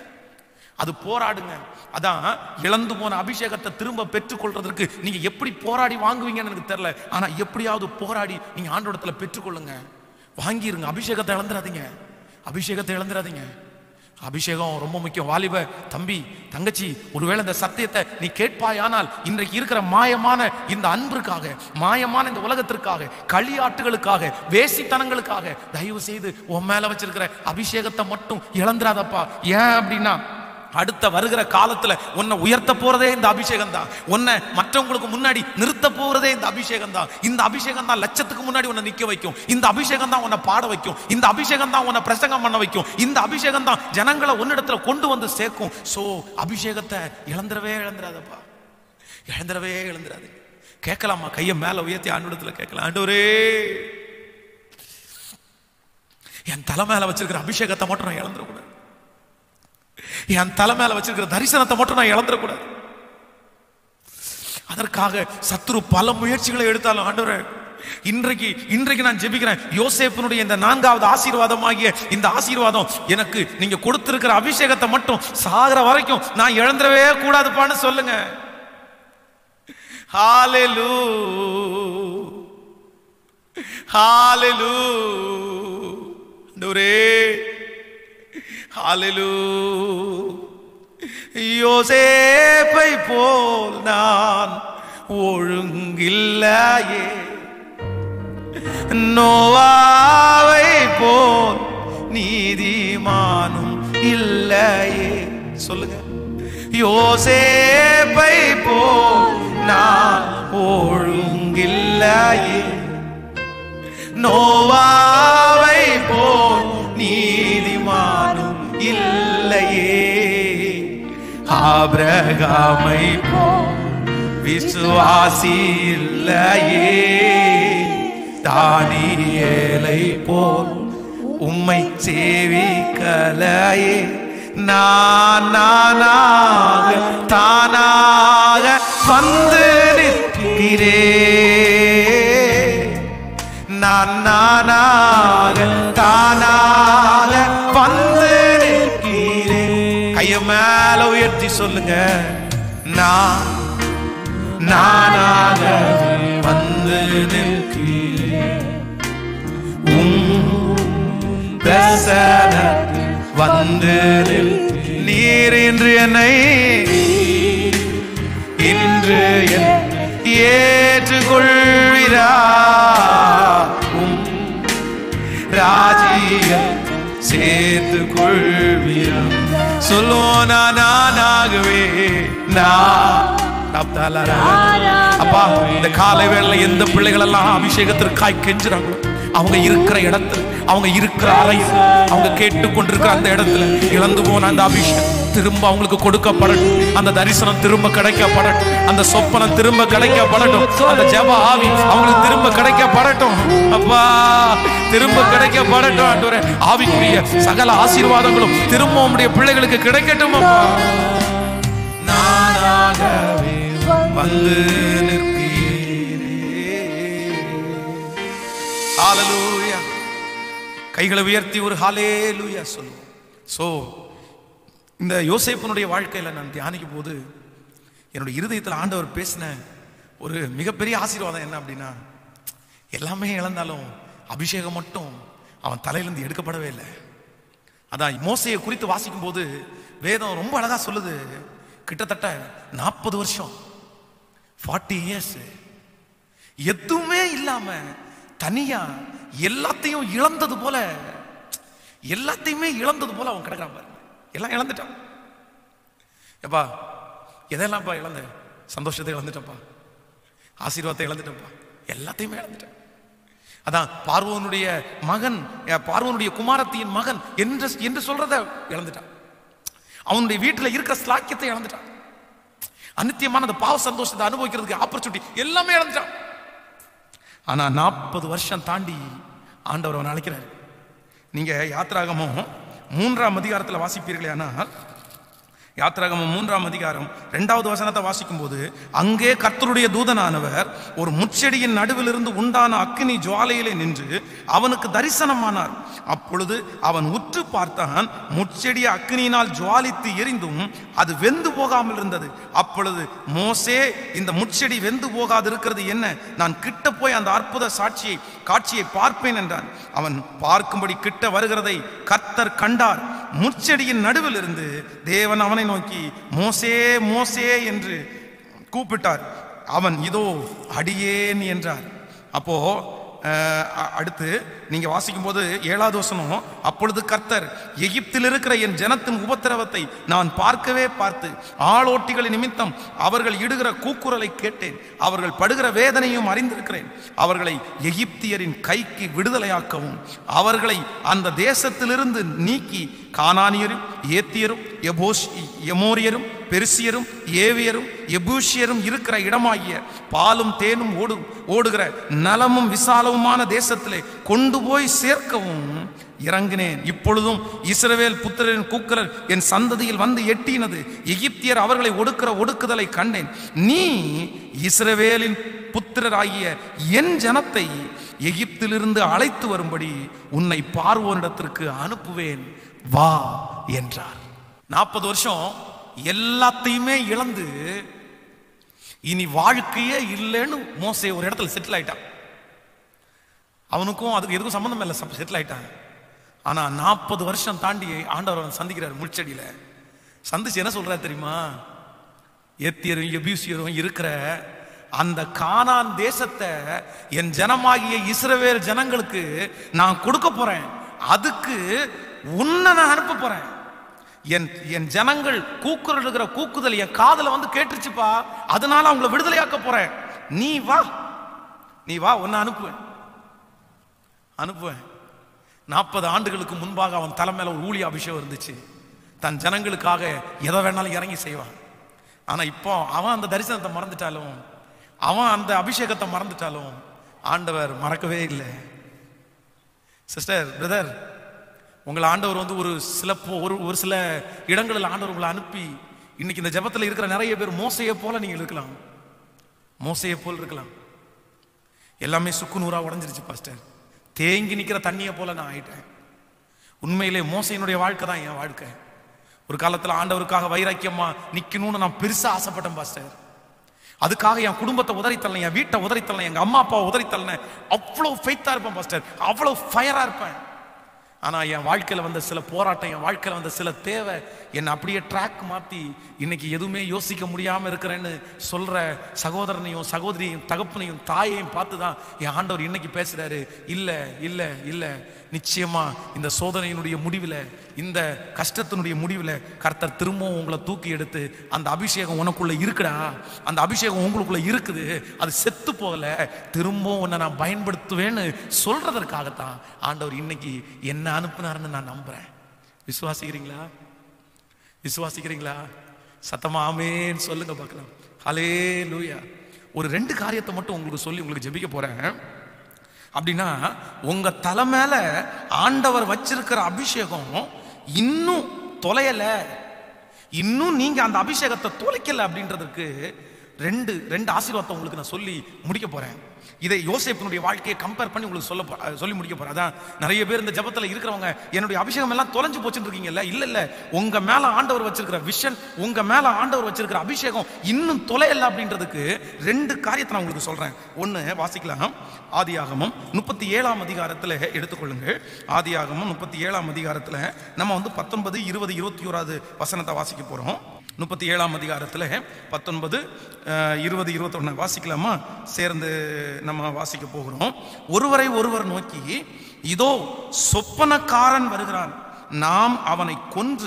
அது போராடுங்க அதான் இழந்து போன அபிஷேகத்தை திரும்ப பெற்றுக்கொள்றதற்கு நீங்க எப்படி போராடி வாங்குவீங்கன்னு எனக்கு தெரியல ஆனா எப்படியாவது போராடி நீங்க ஆண்டோடத்துல பெற்றுக்கொள்ளுங்க வாங்கிருங்க அபிஷேகத்தை இழந்துடாதீங்க அபிஷேகத்தை இழந்துடாதீங்க அபிஷேகம் ரொம்ப முக்கியம் வாலிப தம்பி தங்கச்சி ஒருவேளை இந்த சத்தியத்தை நீ கேட்பாயானால் இன்றைக்கு இருக்கிற மாயமான இந்த அன்பிற்காக மாயமான இந்த உலகத்திற்காக களியாட்டுகளுக்காக வேசித்தனங்களுக்காக தயவு செய்து உன் மேல வச்சிருக்கிற அபிஷேகத்தை மட்டும் இழந்துராதப்பா ஏன் அப்படின்னா அடுத்த வருகிற காலத்துல உன்னை உயர்த்த போறதே இந்த அபிஷேகம் தான் உன்னை மற்றவங்களுக்கு முன்னாடி நிறுத்த போறதே இந்த அபிஷேகம் தான் இந்த அபிஷேகம் தான் லட்சத்துக்கு முன்னாடி உன்னை நிக்க வைக்கும் இந்த அபிஷேகம் தான் உன்னை பாட வைக்கும் இந்த அபிஷேகம் தான் உன்னை பிரசங்கம் பண்ண வைக்கும் இந்த அபிஷேகம் தான் ஜனங்களை உன்னிடத்துல கொண்டு வந்து சேர்க்கும் சோ அபிஷேகத்தை இழந்துடவே இழந்துடாதப்பா இழந்துடவே இழந்துடாது கேட்கலாமா கையை மேல உயர்த்தி ஆண்டவரத்துல கேட்கலாம் ஆண்டவரே என் தலை மேல வச்சிருக்கிற அபிஷேகத்தை மட்டும் நான் இழந்துடக்கூடாது என் தலை மேல வச்சிருக்கிற தரிசனத்தை மட்டும் நான் இழந்துடக்கூடாது அதற்காக சத்துரு பல முயற்சிகளை எடுத்தாலும் ஆண்டவரே இன்றைக்கு இன்றைக்கு நான் ஜெபிக்கிறேன் யோசேப்பினுடைய இந்த நான்காவது ஆசீர்வாதமாகிய இந்த ஆசீர்வாதம் எனக்கு நீங்க கொடுத்திருக்கிற அபிஷேகத்தை மட்டும் சாகிற வரைக்கும் நான் இழந்துடவே கூடாதுப்பான்னு சொல்லுங்க ஹalleluya ஹalleluya ஆண்டவரே ஹalleluya யோசேப்பை போல் நான் ஒழுங்கில்லையே நோவாவை போல் நீதிமானும் இல்லையே சொல்லுங்க யோசேப்பை போல் நான் ஒழுங்கில்லையே நோவாவை போல் நீதிமானும் இல்லையே ஆபிரகாமை போல் விசுவாசி இல்லையே தானியேலை போல் உம்மை சேவிக்கலையே நான் நானாக தானாக வந்து நிற்கிறேன் நான் நானாக தானாக வந்து நிற்கிறேன் கைய மேல உயர்த்தி சொல்லுங்க நான் நானாக வந்து நிற்கிறேன் உம் தரிசனத்தில் வந்து நிற்கிறேன். நீர் இன்று என்னை இன்று என்னை ஏற்றுக்கொள்கிறா உம் ராஜ்யம் சேர்த்து கொள்வீரா சொல்லுவோம் நான் நானாகவே நான் தப்தாலரா. அப்பா இந்த காலை வேளையில எந்த பிள்ளைகள் எல்லாம் அபிஷேகத்திற்காய் கெஞ்சுறாங்களோ அவங்க இருக்கிற இடத்துல அவங்க இருக்கிற அறையில் அவங்க கேட்டுக்கொண்டிருக்கிற அந்த இடத்துல இழந்து போன அந்த அபிஷேகம் திரும்ப அவங்களுக்கு கொடுக்கப்படட்டும் அந்த தரிசனம் திரும்ப கிடைக்கப்படட்டும் அந்த சொப்பனம் திரும்ப கிடைக்கப்படட்டும் அந்த ஜெப ஆவி அவங்களுக்கு திரும்ப கிடைக்கப்படட்டும் அப்பா திரும்ப கிடைக்கப்படட்டும் ஆண்டவரே ஆவிக்குரிய சகல ஆசீர்வாதங்களும் திரும்ப உம்முடைய பிள்ளைகளுக்கு கிடைக்கட்டும் அப்பா நானாகவே வந்து நிற்பீரே ஹalleluya கைகளை உயர்த்தி ஒரு ஹalleluya சொல்லுவோம் சோ இந்த யோசேப்பினுடைய வாழ்க்கையில நான் தியானிக்கும் போது என்னுடைய இருதயத்தில் ஆண்டவர் பேசின ஒரு மிகப்பெரிய ஆசீர்வாதம் என்ன அப்படின்னா எல்லாமே இழந்தாலும் அபிஷேகம் மட்டும் அவன் தலையிலிருந்து எடுக்கப்படவே இல்லை அதான் மோசையை குறித்து வாசிக்கும் போது வேதம் ரொம்ப அழகா சொல்லுது கிட்டத்தட்ட நாற்பது வருஷம் ஃபார்ட்டி இயர்ஸ் எதுவுமே இல்லாம தனியா எல்லாத்தையும் இழந்தது போல எல்லாத்தையுமே இழந்தது போல அவன் கிடக்குறான் பாருங்க எல்லாம் இழந்துட்டான் எப்பா எதெல்லாம்ப்பா இழந்த சந்தோஷத்தை இழந்துட்டப்பா ஆசீர்வாதத்தை இழந்துட்டப்பா எல்லாத்தையுமே இழந்துட்டேன் அதான் பார்வோனுடைய மகன் அஹ், பார்வோனுடைய குமாரத்தியின் மகன் என்று என்று சொல்றத இழந்துட்டான் அவனுடைய வீட்டில் இருக்கிற ஸ்லாக்கியத்தை இழந்துட்டான் அநித்தியமான அந்த பாவ சந்தோஷத்தை அனுபவிக்கிறதுக்கு ஆப்பர்ச்சுனிட்டி எல்லாமே இழந்துட்டான் ஆனா நாற்பது வருஷம் தாண்டி ஆண்டவர் அவனை அழைக்கிறார் நீங்க யாத்ராகமும் மூன்றாம் அதிகாரத்தில் வாசிப்பீர்களே ஆனால் யாத்ராகமம் மூன்றாம் அதிகாரம் இரண்டாவது வசனத்தை வாசிக்கும் போது அங்கே கர்த்தருடைய தூதனானவர் ஒரு முச்செடியின் நடுவிலிருந்து உண்டான அக்கினி ஜுவாலையிலே நின்று அவனுக்கு தரிசனமானார் அப்பொழுது அவன் உற்று பார்த்தான் முச்செடி அக்கினியினால் ஜுவாலித்து எரிந்தும் அது வெந்து போகாமல் இருந்தது அப்பொழுது மோசே இந்த முச்செடி வெந்து போகாது இருக்கிறது என்ன நான் கிட்ட போய் அந்த அற்புத சாட்சியை காட்சியை பார்ப்பேன் என்றான் அவன் பார்க்கும்படி கிட்ட வருகிறதை கர்த்தர் கண்டார் முச்செடியின் நடுவில் இருந்து தேவன் அவனை நோக்கி மோசே மோசே என்று கூப்பிட்டார் அவன் இதோ அடியேன் என்றார் அப்போ அஹ், அ- அடுத்து நீங்க வாசிக்கும் போது ஏழாவது வசனம் அப்பொழுது கர்த்தர் எகிப்தில் இருக்கிற என் ஜனத்தின் உபத்திரவத்தை நான் பார்க்கவே பார்த்து ஆளோட்டிகளின் நிமித்தம் அவர்கள் இடுகிற கூக்குரலை கேட்டேன் அவர்கள் படுகிற வேதனையும் அறிந்திருக்கிறேன் அவர்களை எகிப்தியரின் கைக்கு விடுதலையாக்கவும் அவர்களை அந்த தேசத்திலிருந்து நீக்கி கானானியரும் ஏத்தியரும் எபோஷ் எமோரியரும் பெருசியரும் ஏவியரும் எபூஷியரும் இருக்கிற இடமாகிய பாலும் தேனும் ஓடும் ஓடுகிற நலமும் விசாலமுமான தேசத்திலே கொண்டு போய் சேர்க்கவும் இறங்கினேன் இப்பொழுதும் இஸ்ரவேல் புத்திரரின் கூக்குரல் என் சந்ததியில் வந்து எட்டினது எகிப்தியர் அவர்களை ஒடுக்கிற ஒடுக்குதலை கண்டேன் நீ இஸ்ரவேலின் புத்திரராகிய என் ஜனத்தை எகிப்திலிருந்து அழைத்து வரும்படி உன்னை பார்வோனிடத்திற்கு அனுப்புவேன் வா என்றார் நாற்பது வருஷம் எல்லாத்தையுமே இழந்து இனி வாழ்க்கையே இல்லைன்னு மோசே ஒரு இடத்துல செட்டில் ஆயிட்டான் அவனுக்கும் அதுக்கு எதுக்கும் சம்மந்தம் இல்லை செட்டில் ஆயிட்டான் ஆனா நாற்பது வருஷம் தாண்டி ஆண்டவர் அவனை சந்திக்கிறார் முச்சடியில சந்திச்சு என்ன சொல்றாரு தெரியுமா ஏத்தியரும் எபியூசியரும் இருக்கிற அந்த கானான் தேசத்தை என் ஜனமாகிய இஸ்ரவேல் ஜனங்களுக்கு நான் கொடுக்க போறேன் அதுக்கு உன்னை நான் அனுப்ப போறேன் என் என் ஜனங்கள் கூக்குரலுகிற கூக்குதல் என் காதுல வந்து கேட்டுருச்சுப்பா அதனால அவங்கள விடுதலையாக்க போறேன் நீ வா நீ வா உன்னை அனுப்புவேன் அனுப்புவேன் நாற்பது ஆண்டுகளுக்கு முன்பாக அவன் தலை மேல ஒரு ஊழிய அபிஷேகம் இருந்துச்சு தன் ஜனங்களுக்காக எதை வேணாலும் இறங்கி செய்வான் ஆனா இப்போ அவன் அந்த தரிசனத்தை மறந்துட்டாலும் அவன் அந்த அபிஷேகத்தை மறந்துட்டாலும் ஆண்டவர் மறக்கவே இல்லை சிஸ்டர் பிரதர் உங்களை ஆண்டவர் வந்து ஒரு சில போ- ஒரு ஒரு சில இடங்களில் ஆண்டவர் உங்களை அனுப்பி இன்னைக்கு இந்த ஜெபத்தில் இருக்கிற நிறைய பேர் மோசையை போல நீங்கள் இருக்கலாம் மோசையை போல் இருக்கலாம் எல்லாமே சுக்கு நூறா உடஞ்சிருச்சு பாஸ்டர் தேங்கி நிக்கிற தண்ணியை போல நான் ஆயிட்டேன் உண்மையிலே மோசையினுடைய வாழ்க்கை தான் என் வாழ்க்கை ஒரு காலத்துல ஆண்டவருக்காக வைராக்கியமா நிக்கணும்னு நான் பெருசா ஆசைப்பட்டேன் பாஸ்டர் அதுக்காக என் குடும்பத்தை உதறி தள்ளேன் என் வீட்டை உதறி தள்ளேன் எங்க அம்மா அப்பாவை உதறி தள்ளேன் அவ்வளவு ஃபெய்த்தா இருப்பேன் பாஸ்டர் அவ்வளவு ஃபயரா இருப்பேன் ஆனா என் வாழ்க்கையில வந்த சில போராட்டம் என் வாழ்க்கையில வந்த சில தேவை என்னை அப்படியே ட்ராக் மாத்தி இன்னைக்கு எதுவுமே யோசிக்க முடியாம இருக்கிறேன்னு சொல்ற சகோதரனையும் சகோதரியும் தகப்பனையும் தாயையும் பார்த்து தான் என் ஆண்டவர் இன்னைக்கு பேசுறாரு இல்ல இல்ல இல்ல நிச்சயமா இந்த சோதனையினுடைய முடிவில் இந்த கஷ்டத்தினுடைய முடிவில் கர்த்தர் திரும்பவும் உங்களை தூக்கி எடுத்து அந்த அபிஷேகம் உனக்குள்ள இருக்குடா அந்த அபிஷேகம் உங்களுக்குள்ள இருக்குது அது செத்து போகல திரும்பவும் உன்னை நான் பயன்படுத்துவேன்னு சொல்றதற்காகத்தான் ஆண்டவர் இன்னைக்கு என்ன அனுப்புனாருன்னு நான் நம்புறேன் விசுவாசிக்கிறீங்களா விசுவாசிக்கிறீங்களா சத்தமா ஆமேன்னு சொல்லுங்க பார்க்கலாம் ஹலே லூயா ஒரு ரெண்டு காரியத்தை மட்டும் உங்களுக்கு சொல்லி உங்களுக்கு ஜெபிக்க போறேன் அப்படின்னா உங்க தலை மேல ஆண்டவர் வச்சிருக்கிற அபிஷேகம் இன்னும் தொலையல இன்னும் நீங்க அந்த அபிஷேகத்தை தொலைக்கல அப்படின்றதுக்கு ரெண்டு ரெண்டு ஆசீர்வாதத்தை உங்களுக்கு நான் சொல்லி முடிக்க போறேன் இதை யோசேப்பினுடைய வாழ்க்கையை கம்பேர் பண்ணி உங்களுக்கு சொல்ல போ- அஹ் சொல்லி முடிக்க போறேன் அதான் நிறைய பேர் இந்த ஜபத்துல இருக்கிறவங்க என்னுடைய அபிஷேகம் எல்லாம் தொலைஞ்சு போச்சுன்னு இருக்கீங்கல்ல இல்ல இல்ல உங்க மேல ஆண்டவர் வச்சிருக்கிற விஷன் உங்க மேல ஆண்டவர் வச்சிருக்கிற அபிஷேகம் இன்னும் தொலையல அப்படின்றதுக்கு ரெண்டு காரியத்தை நான் உங்களுக்கு சொல்றேன் ஒன்னு வாசிக்கலாம் ஆதியாகமம் முப்பத்தி ஏழாம் அதிகாரத்துல எடுத்துக்கொள்ளுங்கள் ஆதியாகமம் முப்பத்தி ஏழாம் அதிகாரத்துல நம்ம வந்து பத்தொன்பது இருபது இருபத்தி ஓராவது வசனத்தை வாசிக்க போறோம் முப்பத்தி ஏழாம் அதிகாரத்தில் பத்தொன்பது அஹ், இருபது இருபத்தொன்னு வாசிக்கலாமா சேர்ந்து நம்ம வாசிக்க போகிறோம் ஒருவரை ஒருவர் நோக்கி இதோ சொப்பனக்காரன் வருகிறான் நாம் அவனை கொன்று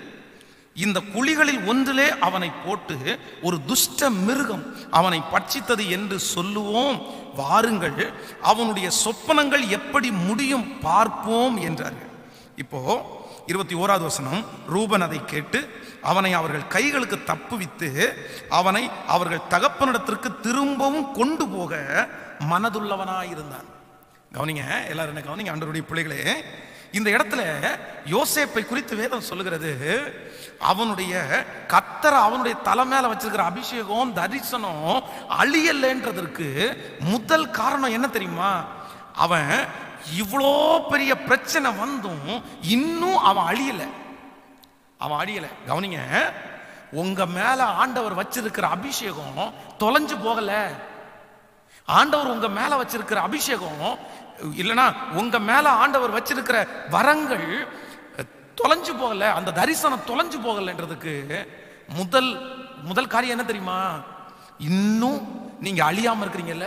இந்த குழிகளில் ஒன்றிலே அவனை போட்டு ஒரு துஷ்ட மிருகம் அவனை பட்சித்தது என்று சொல்லுவோம் வாருங்கள் அவனுடைய சொப்பனங்கள் எப்படி முடியும் பார்ப்போம் என்றார்கள் இப்போ இருபத்தி ஓராவது வசனம் ரூபன் அதை கேட்டு அவனை அவர்கள் கைகளுக்கு தப்புவித்து அவனை அவர்கள் தகப்பனிடத்திற்கு திரும்பவும் கொண்டு போக மனதுள்ளவனாயிருந்தான் கவனிங்க எல்லாரும் என்ன கவனிங்க ஆண்டவருடைய பிள்ளைகளே இந்த இடத்துல யோசேப்பை குறித்து வேதம் சொல்லுகிறது அவனுடைய கத்தரை அவனுடைய தலை மேல வச்சிருக்கிற அபிஷேகம் தரிசனம் அழியலைன்றதற்கு முதல் காரணம் என்ன தெரியுமா அவன் இவ்வளோ பெரிய பிரச்சனை வந்தும் இன்னும் அவன் அழியல அவன் அழியல கவனிங்க உங்க மேல ஆண்டவர் வச்சிருக்கிற அபிஷேகம் தொலைஞ்சு போகல ஆண்டவர் உங்க மேல வச்சிருக்கிற அபிஷேகம் இல்லனா உங்க மேல ஆண்டவர் வச்சிருக்கிற வரங்கள் தொலைஞ்சு போகல அந்த தரிசனம் தொலைஞ்சு போகலன்றதுக்கு முதல் முதல் காரியம் என்ன தெரியுமா இன்னும் நீங்க அழியாம இருக்கிறீங்கல்ல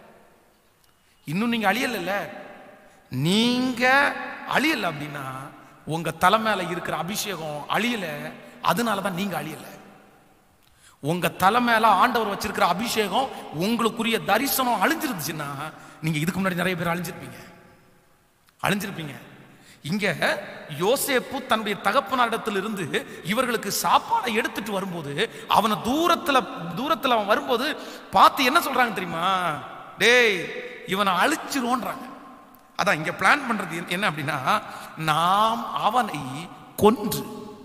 இன்னும் நீங்க அழியல நீங்க அழியல அப்படின்னா உங்க தலை மேல இருக்கிற அபிஷேகம் அழியல அதனால தான் நீங்க அழியல உங்க தலை மேல ஆண்டவர் வச்சிருக்கிற அபிஷேகம் உங்களுக்குரிய தரிசனம் அழிஞ்சிருந்துச்சுன்னா நீங்க இதுக்கு முன்னாடி நிறைய பேர் அழிஞ்சிருப்பீங்க அழிஞ்சிருப்பீங்க இங்க யோசேப்பு தன்னுடைய தகப்பனாரிடத்தில் இருந்து இவர்களுக்கு சாப்பாடை எடுத்துட்டு வரும்போது அவனை தூரத்துல தூரத்துல அவன் வரும்போது பார்த்து என்ன சொல்றாங்க தெரியுமா டேய் இவனை அழிச்சிருவோன்றாங்க அதான் இங்க பிளான் பண்றது என்ன- என்ன அப்படின்னா நாம் அவனை கொன்று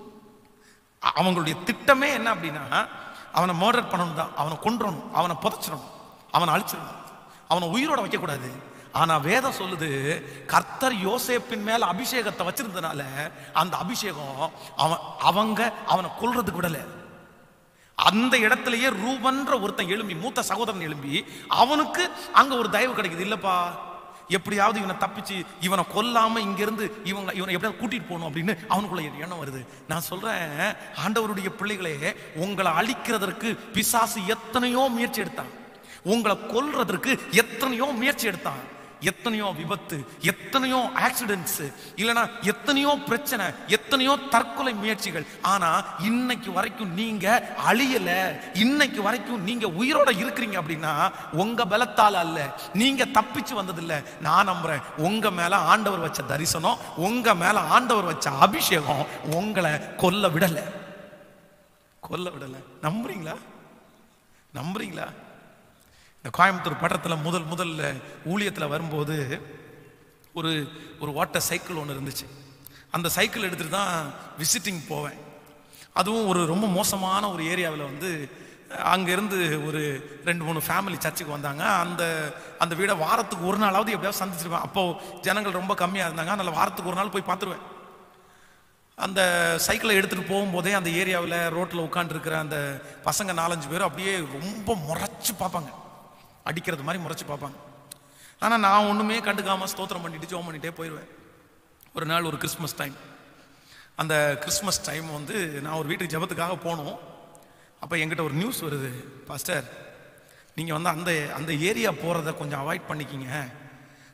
அ- அவங்களுடைய திட்டமே என்ன அப்படின்னா அவனை மர்டர் பண்ணணும் தான் அவனை கொன்றணும் அவனை புதைச்சிடணும் அவனை அழிச்சிடணும் அவனை உயிரோட வைக்கக்கூடாது ஆனா வேதம் சொல்லுது கர்த்தர் யோசேப்பின் மேல அபிஷேகத்தை வச்சிருந்தனால அந்த அபிஷேகம் அவன் அவங்க அவனை கொல்றதுக்கு விடல அந்த இடத்திலேயே ரூபன்ற ஒருத்தன் எழும்பி மூத்த சகோதரன் எழும்பி அவனுக்கு அங்க ஒரு தயவு கிடைக்குது இல்லப்பா எப்படியாவது இவனை தப்பிச்சு இவனை கொல்லாம இங்கிருந்து இவங்க இவனை எப்படியாவது கூட்டிட்டு போகணும் அப்படின்னு அவனுக்குள்ள ஒரு எண்ணம் வருது நான் சொல்றேன் ஆண்டவருடைய பிள்ளைகளே உங்களை அழிக்கிறதற்கு பிசாசு எத்தனையோ முயற்சி எடுத்தான் உங்களை கொல்றதற்கு எத்தனையோ முயற்சி எடுத்தான் எத்தனையோ விபத்து எத்தனையோ ஆக்சிடென்ட்ஸ் இல்லனா எத்தனையோ பிரச்சனை எத்தனையோ தற்கொலை முயற்சிகள் ஆனா இன்னைக்கு வரைக்கும் நீங்க அழியல இன்னைக்கு வரைக்கும் நீங்க உயிரோட இருக்கிறீங்க அப்படின்னா உங்க பலத்தால அல்ல நீங்க தப்பிச்சு வந்ததில்ல நான் நம்புறேன் உங்க மேல ஆண்டவர் வச்ச தரிசனம் உங்க மேல ஆண்டவர் வச்ச அபிஷேகம் உங்களை கொல்ல விடல கொல்ல விடல நம்புறீங்களா நம்புறீங்களா இந்த கோயம்புத்தூர் பட்டத்தில் முதல் முதல்ல ஊழியத்தில் வரும்போது ஒரு ஒரு வாட்டர் சைக்கிள் ஒன்று இருந்துச்சு அந்த சைக்கிள் எடுத்துட்டு தான் விசிட்டிங் போவேன் அதுவும் ஒரு ரொம்ப மோசமான ஒரு ஏரியாவில் வந்து அங்கேருந்து ஒரு ரெண்டு மூணு ஃபேமிலி சர்ச்சுக்கு வந்தாங்க அந்த அந்த வீடை வாரத்துக்கு ஒரு நாளாவது எப்படியாவது சந்திச்சிருவேன் அப்போது ஜனங்கள் ரொம்ப கம்மியாக இருந்தாங்க அதனால் வாரத்துக்கு ஒரு நாள் போய் பார்த்துருவேன் அந்த சைக்கிளை எடுத்துகிட்டு போகும்போதே அந்த ஏரியாவில் ரோட்டில் உட்காந்துருக்கிற அந்த பசங்க நாலஞ்சு பேரும் அப்படியே ரொம்ப முறைச்சு பார்ப்பாங்க அடிக்கிறது மாதிரி முறைச்சு பார்ப்பாங்க ஆனால் நான் ஒன்றுமே கண்டுக்காமல் ஸ்தோத்திரம் பண்ணிட்டு ஜோம் பண்ணிட்டே போயிடுவேன் ஒரு நாள் ஒரு கிறிஸ்மஸ் டைம் அந்த கிறிஸ்மஸ் டைம் வந்து நான் ஒரு வீட்டுக்கு ஜெபத்துக்காக போனோம் அப்போ என்கிட்ட ஒரு நியூஸ் வருது பாஸ்டர் நீங்கள் வந்து அந்த அந்த ஏரியா போகிறத கொஞ்சம் அவாய்ட் பண்ணிக்கிங்க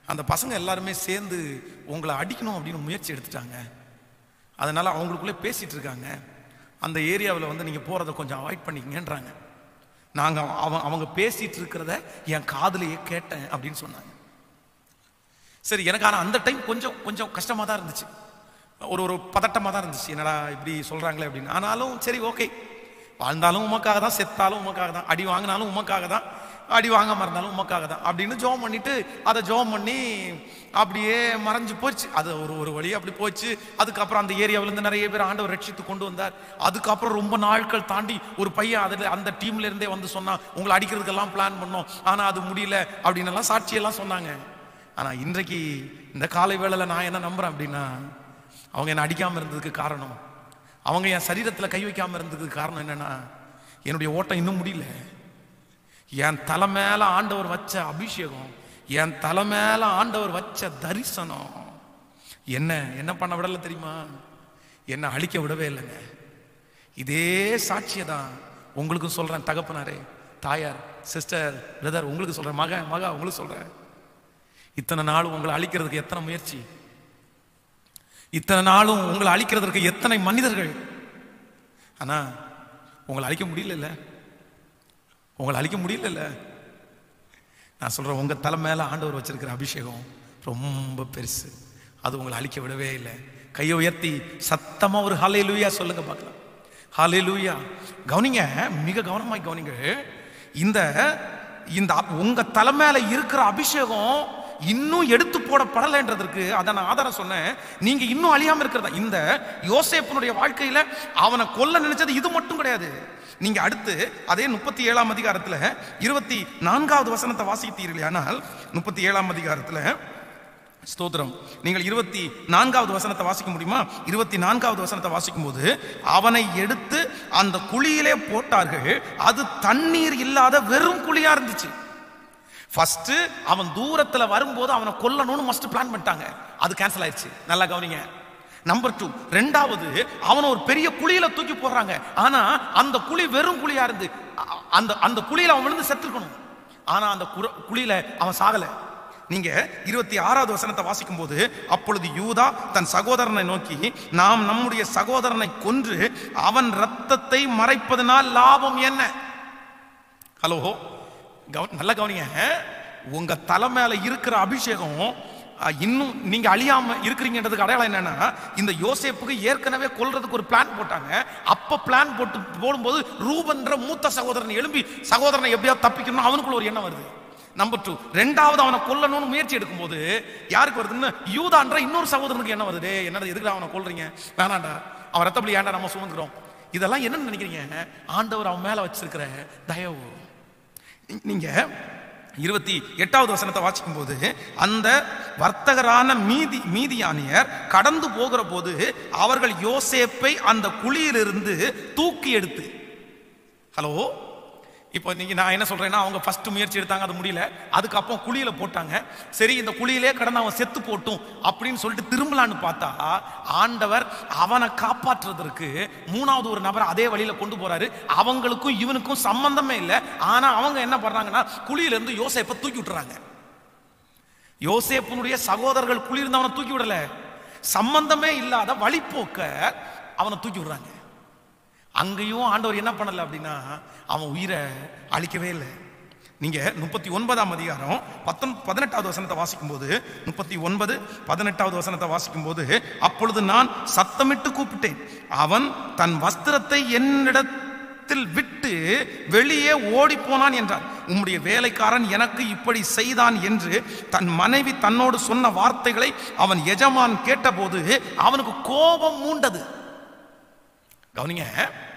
அந்த பசங்க எல்லாருமே சேர்ந்து உங்களை அடிக்கணும் அப்படின்னு முயற்சி எடுத்துட்டாங்க அதனால அவங்களுக்குள்ளே பேசிட்டு இருக்காங்க அந்த ஏரியாவில் வந்து நீங்கள் போகிறத கொஞ்சம் அவாய்ட் பண்ணிக்கங்கன்றாங்க நாங்கள் அவன் அவங்க பேசிட்டு இருக்கிறத என் காதுலயே கேட்டேன் அப்படின்னு சொன்னாங்க சரி எனக்கு ஆனால் அந்த டைம் கொஞ்சம் கொஞ்சம் கஷ்டமாக தான் இருந்துச்சு ஒரு ஒரு பதட்டமாக தான் இருந்துச்சு என்னடா இப்படி சொல்கிறாங்களே அப்படின்னு ஆனாலும் சரி ஓகே வாழ்ந்தாலும் உமக்காக தான் செத்தாலும் உமக்காக தான் அடி வாங்கினாலும் உமக்காக தான் அடி வாங்காம இருந்தாலும் உமக்காக தான் அப்படின்னு ஜோம் பண்ணிட்டு அதை ஜோம் பண்ணி அப்படியே மறைஞ்சு போச்சு அது ஒரு ஒரு வழி அப்படி போச்சு அதுக்கப்புறம் அந்த ஏரியாவிலேருந்து நிறைய பேர் ஆண்டவர் ரட்சித்து கொண்டு வந்தார் அதுக்கப்புறம் ரொம்ப நாட்கள் தாண்டி ஒரு பையன் அதில் அந்த டீம்ல இருந்தே வந்து சொன்னான் உங்களை அடிக்கிறதுக்கெல்லாம் பிளான் பண்ணோம் ஆனால் அது முடியல அப்படின்னு எல்லாம் சாட்சியெல்லாம் சொன்னாங்க ஆனால் இன்றைக்கு இந்த காலை வேளையில் நான் என்ன நம்புறேன் அப்படின்னா அவங்க என்னை அடிக்காமல் இருந்ததுக்கு காரணம் அவங்க என் சரீரத்தில் கை வைக்காமல் இருந்ததுக்கு காரணம் என்னன்னா என்னுடைய ஓட்டம் இன்னும் முடியல என் தலை மேல ஆண்டவர் வச்ச அபிஷேகம் என் தலை மேல ஆண்டவர் வச்ச தரிசனம் என்ன என்ன பண்ண விடல தெரியுமா என்ன அழிக்க விடவே இல்லைங்க இதே சாட்சியை தான் உங்களுக்கும் சொல்றேன் தகப்பனாரே தாயார் சிஸ்டர் பிரதர் உங்களுக்கு சொல்றேன் மக மகா உங்களுக்கு சொல்றேன் இத்தனை நாள் உங்களை அழிக்கிறதுக்கு எத்தனை முயற்சி இத்தனை நாளும் உங்களை அழிக்கிறதற்கு எத்தனை மனிதர்கள் ஆனா உங்களை அழிக்க முடியல உங்களை அழிக்க முடியல நான் சொல்றேன் உங்க தலை மேல ஆண்டவர் வச்சிருக்கிற அபிஷேகம் ரொம்ப பெருசு அது உங்களை அழிக்க விடவே இல்லை கையை உயர்த்தி சத்தமா ஒரு ஹாலே லூயா சொல்லுங்க பார்க்கலாம் ஹாலே லூயா கவனிங்க மிக கவனமாய் கவனிங்க இந்த இந்த அப்- உங்க தலை மேல இருக்கிற அபிஷேகம் இன்னும் எடுத்து போடப்படலைன்றதற்கு அதை நான் ஆதாரம் சொன்னேன் நீங்க இன்னும் அழியாம இருக்கிறதா இந்த யோசேப்பனுடைய வாழ்க்கையில அவனை கொல்ல நினைச்சது இது மட்டும் கிடையாது நீங்க அடுத்து அதே முப்பத்தி ஏழாம் அதிகாரத்துல இருபத்தி நான்காவது வசனத்தை வாசித்தீர்கள் ஆனால் முப்பத்தி ஏழாம் அதிகாரத்துல ஸ்தோத்திரம் நீங்கள் இருபத்தி நான்காவது வசனத்தை வாசிக்க முடியுமா இருபத்தி நான்காவது வசனத்தை வாசிக்கும் போது அவனை எடுத்து அந்த குழியிலே போட்டார்கள் அது தண்ணீர் இல்லாத வெறும் குழியா இருந்துச்சு ஃபர்ஸ்ட் அவன் தூரத்துல வரும்போது அவனை கொல்லணும்னு மஸ்ட் பிளான் பண்ணிட்டாங்க அது கேன்சல் ஆயிடுச்சு நல்லா கவனிங்க நம்பர் டூ ரெண்டாவது அவனை ஒரு பெரிய குழியில தூக்கி போடுறாங்க ஆனா அந்த குழி வெறும் குழியா இருந்து அ- அந்த அந்த குழியில அவன் விழுந்து செத்துருக்கணும் ஆனா அந்த குர- குழியில அவன் சாகல நீங்க இருபத்தி ஆறாவது வசனத்தை வாசிக்கும் போது அப்பொழுது யூதா தன் சகோதரனை நோக்கி நாம் நம்முடைய சகோதரனை கொன்று அவன் ரத்தத்தை மறைப்பதனால் லாபம் என்ன ஹலோ கவ நல்ல கவனிங்க உங்க தலை மேல இருக்கிற அபிஷேகம் அஹ், இன்னும் நீங்க அழியாம இருக்கிறீங்கன்றதுக்கு அடையாளம் என்னன்னா இந்த யோசேப்புக்கு ஏற்கனவே கொல்றதுக்கு ஒரு பிளான் போட்டாங்க அப்ப பிளான் போட்டு போடும்போது ரூபன்ற மூத்த சகோதரன் எழும்பி சகோதரனை எப்படியாவது தப்பிக்கணும் அவனுக்குள்ள ஒரு எண்ணம் வருது நம்பர் டூ ரெண்டாவது அவனை கொல்லணும்னு முயற்சி எடுக்கும்போது யாருக்கு வருதுன்னு யூதான்ற இன்னொரு சகோதரனுக்கு என்ன வருது டேய், என்னடா எதுக்குடா அவனை கொல்றீங்க வேணாண்டா அவன் ரத்தப்படி ஏன்டா நம்ம சுமந்துக்கிறோம் இதெல்லாம் என்னன்னு நினைக்கிறீங்க ஆண்டவர் அவன் மேல வச்சிருக்கிற தயவு நீ- நீங்க இருபத்தி எட்டாவது வசனத்தை வாசிக்கும் போது அந்த வர்த்தகரான மீதி மீதியானியர் கடந்து போகிற போது அவர்கள் யோசேப்பை அந்த குழியிலிருந்து தூக்கி எடுத்து ஹலோ இப்போ நீங்க நான் என்ன சொல்றேன்னா அவங்க ஃபர்ஸ்ட் முயற்சி எடுத்தாங்க அது முடியல அதுக்கப்புறம் குழியில போட்டாங்க சரி இந்த குழியிலே கடந்து அவன் செத்து போட்டும் அப்படின்னு சொல்லிட்டு திரும்பலான்னு பார்த்தா ஆண்டவர் அவனை காப்பாற்றுறதற்கு மூணாவது ஒரு நபர் அதே வழியில கொண்டு போறாரு அவங்களுக்கும் இவனுக்கும் சம்பந்தமே இல்லை ஆனா அவங்க என்ன பண்றாங்கன்னா குழியில இருந்து யோசேப்பை தூக்கி விட்டுறாங்க யோசேப்புனுடைய சகோதரர்கள் குளிர்ந்து அவனை தூக்கி விடல சம்பந்தமே இல்லாத வழிப்போக்க அவனை தூக்கி விடுறாங்க அங்கேயும் ஆண்டவர் என்ன பண்ணல அப்படின்னா அவன் உயிரை அழிக்கவே இல்லை நீங்க முப்பத்தி ஒன்பதாம் அதிகாரம் பத்தொன் பதினெட்டாவது வசனத்தை வாசிக்கும் போது முப்பத்தி ஒன்பது பதினெட்டாவது வசனத்தை வாசிக்கும் போது அப்பொழுது நான் சத்தமிட்டு கூப்பிட்டேன் அவன் தன் வஸ்திரத்தை என்னிடத்தில் விட்டு வெளியே ஓடி போனான் என்றார் உம்முடைய வேலைக்காரன் எனக்கு இப்படி செய்தான் என்று தன் மனைவி தன்னோடு சொன்ன வார்த்தைகளை அவன் எஜமான் கேட்டபோது அவனுக்கு கோபம் மூண்டது கவனிங்க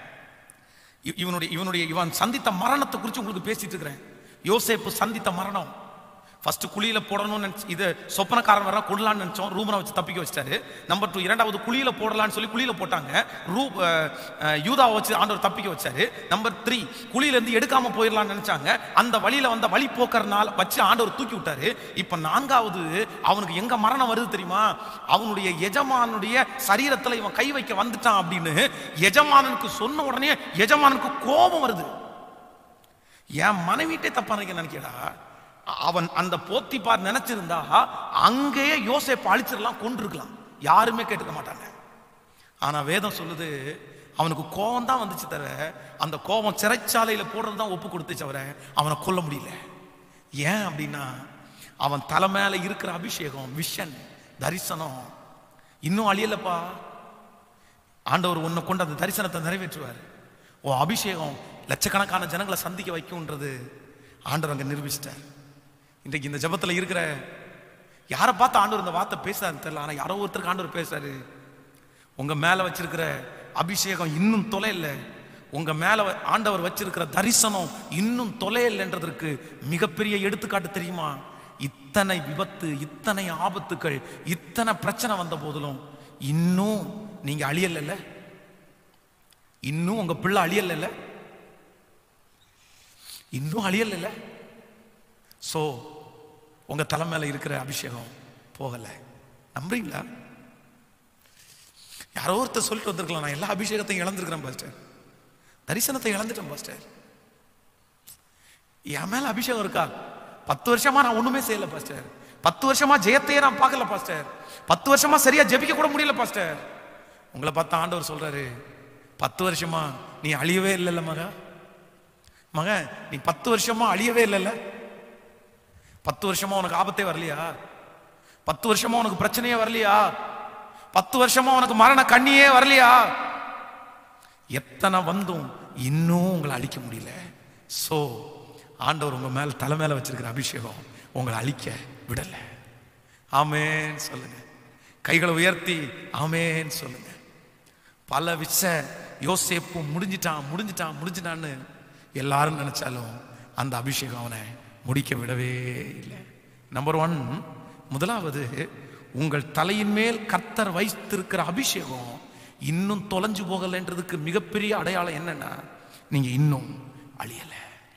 இ- இவனுடைய இவனுடைய இவன் சந்தித்த மரணத்தை குறித்து உங்களுக்கு பேசிட்டு இருக்கிறேன் யோசேப்பு சந்தித்த மரணம் ஃபர்ஸ்ட் குழியில போடணும்னு நினைச்சு இது சொப்பனக்காரன் வர கொடலான்னு நினைச்சோம் ரூமனை வச்சு தப்பிக்க வச்சிட்டாரு நம்பர் டூ இரண்டாவது குழியில போடலான்னு சொல்லி குழியில போட்டாங்க ரூ அஹ், அஹ், யூதாவை வச்சு ஆண்டவர் தப்பிக்க வச்சாரு நம்பர் த்ரீ குழியில இருந்து எடுக்காம போயிடலாம்னு நினைச்சாங்க அந்த வழியில வந்த வழி போக்கறனால வச்சு ஆண்டவர் தூக்கி விட்டாரு இப்ப நான்காவது அவனுக்கு எங்க மரணம் வருது தெரியுமா அவனுடைய எஜமானுடைய சரீரத்துல இவன் கை வைக்க வந்துட்டான் அப்படின்னு எஜமானனுக்கு சொன்ன உடனே எஜமானனுக்கு கோபம் வருது என் மனைவிட்டே தப்பா நினைக்க நினைக்கடா அவன் அந்த போத்திபார் நினைச்சிருந்தா அங்கேயே யோசேப்பு அழிச்சிடலாம் கொண்டிருக்கலாம் யாருமே கேட்டுக்க மாட்டாங்க ஆனா வேதம் சொல்லுது அவனுக்கு கோபம் தான் வந்துச்சு தவிர அந்த கோபம் சிறைச்சாலையில போடுறது தான் ஒப்பு கொடுத்துச்சு அவரை அவனை கொல்ல முடியல ஏன் அப்படின்னா அவன் தலை மேல இருக்கிற அபிஷேகம் விஷன் தரிசனம் இன்னும் அழியலப்பா ஆண்டவர் உன்னை கொண்டு அந்த தரிசனத்தை நிறைவேற்றுவார் ஓ அபிஷேகம் லட்சக்கணக்கான ஜனங்களை சந்திக்க வைக்கும்ன்றது ஆண்டவர் அங்க நிரூபிச்சிட்டார் இன்றைக்கு இந்த ஜெபத்துல இருக்கிற யாரை பார்த்து ஆண்டவர் இந்த வார்த்தை பேசுறாரு தெரியல ஆனா யாரோ ஒருத்தருக்கு ஆண்டவர் பேசுறாரு உங்க மேல வச்சிருக்கிற அபிஷேகம் இன்னும் தொலைல உங்க மேல வ- ஆண்டவர் வச்சிருக்கிற தரிசனம் இன்னும் தொலையல்ன்றதற்கு மிகப்பெரிய எடுத்துக்காட்டு தெரியுமா இத்தனை விபத்து இத்தனை ஆபத்துக்கள் இத்தனை பிரச்சனை வந்த போதிலும் இன்னும் நீங்க அழியல இன்னும் உங்க பிள்ளை அழியல இன்னும் அழியல சோ உங்க தலை மேல இருக்கிற அபிஷேகம் போகல நம்புறீங்களா யாரோ ஒருத்தர் சொல்லிட்டு வந்திருக்கலாம் நான் எல்லா அபிஷேகத்தையும் இழந்திருக்கிறேன் பாஸ்டர் தரிசனத்தை இழந்துட்டேன் பாஸ்டர் என் மேல அபிஷேகம் இருக்கா பத்து வருஷமா நான் ஒண்ணுமே செய்யல பாஸ்டர் பத்து வருஷமா ஜெயத்தையே நான் பார்க்கல பாஸ்டர் பத்து வருஷமா சரியா ஜெபிக்க கூட முடியல பாஸ்டர் உங்களை பார்த்தா ஆண்டவர் சொல்றாரு பத்து வருஷமா நீ அழியவே இல்லைல்ல மக மக நீ பத்து வருஷமா அழியவே இல்லைல்ல பத்து வருஷமா உனக்கு ஆபத்தே வரலையா பத்து வருஷமா உனக்கு பிரச்சனையே வரலையா பத்து வருஷமா உனக்கு மரண கண்ணியே வரலையா எத்தனை வந்தும் இன்னும் உங்களை அழிக்க முடியல சோ ஆண்டவர் உங்க மேல தலை மேல வச்சிருக்கிற அபிஷேகம் உங்களை அழிக்க விடல ஆமேன் சொல்லுங்க கைகளை உயர்த்தி ஆமேன் சொல்லுங்க பல விஷ யோசேப்பு முடிஞ்சிட்டான் முடிஞ்சிட்டான் முடிஞ்சிட்டான்னு எல்லாரும் நினைச்சாலும் அந்த அபிஷேகம் அவனை முடிக்க விடவே இல்லை நம்பர் ஒன் முதலாவது உங்கள் தலையின் மேல் கர்த்தர் வைத்திருக்கிற அபிஷேகம் இன்னும் தொலைஞ்சு போகலைன்றதுக்கு மிகப்பெரிய அடையாளம் என்னன்னா நீங்க இன்னும் அழியல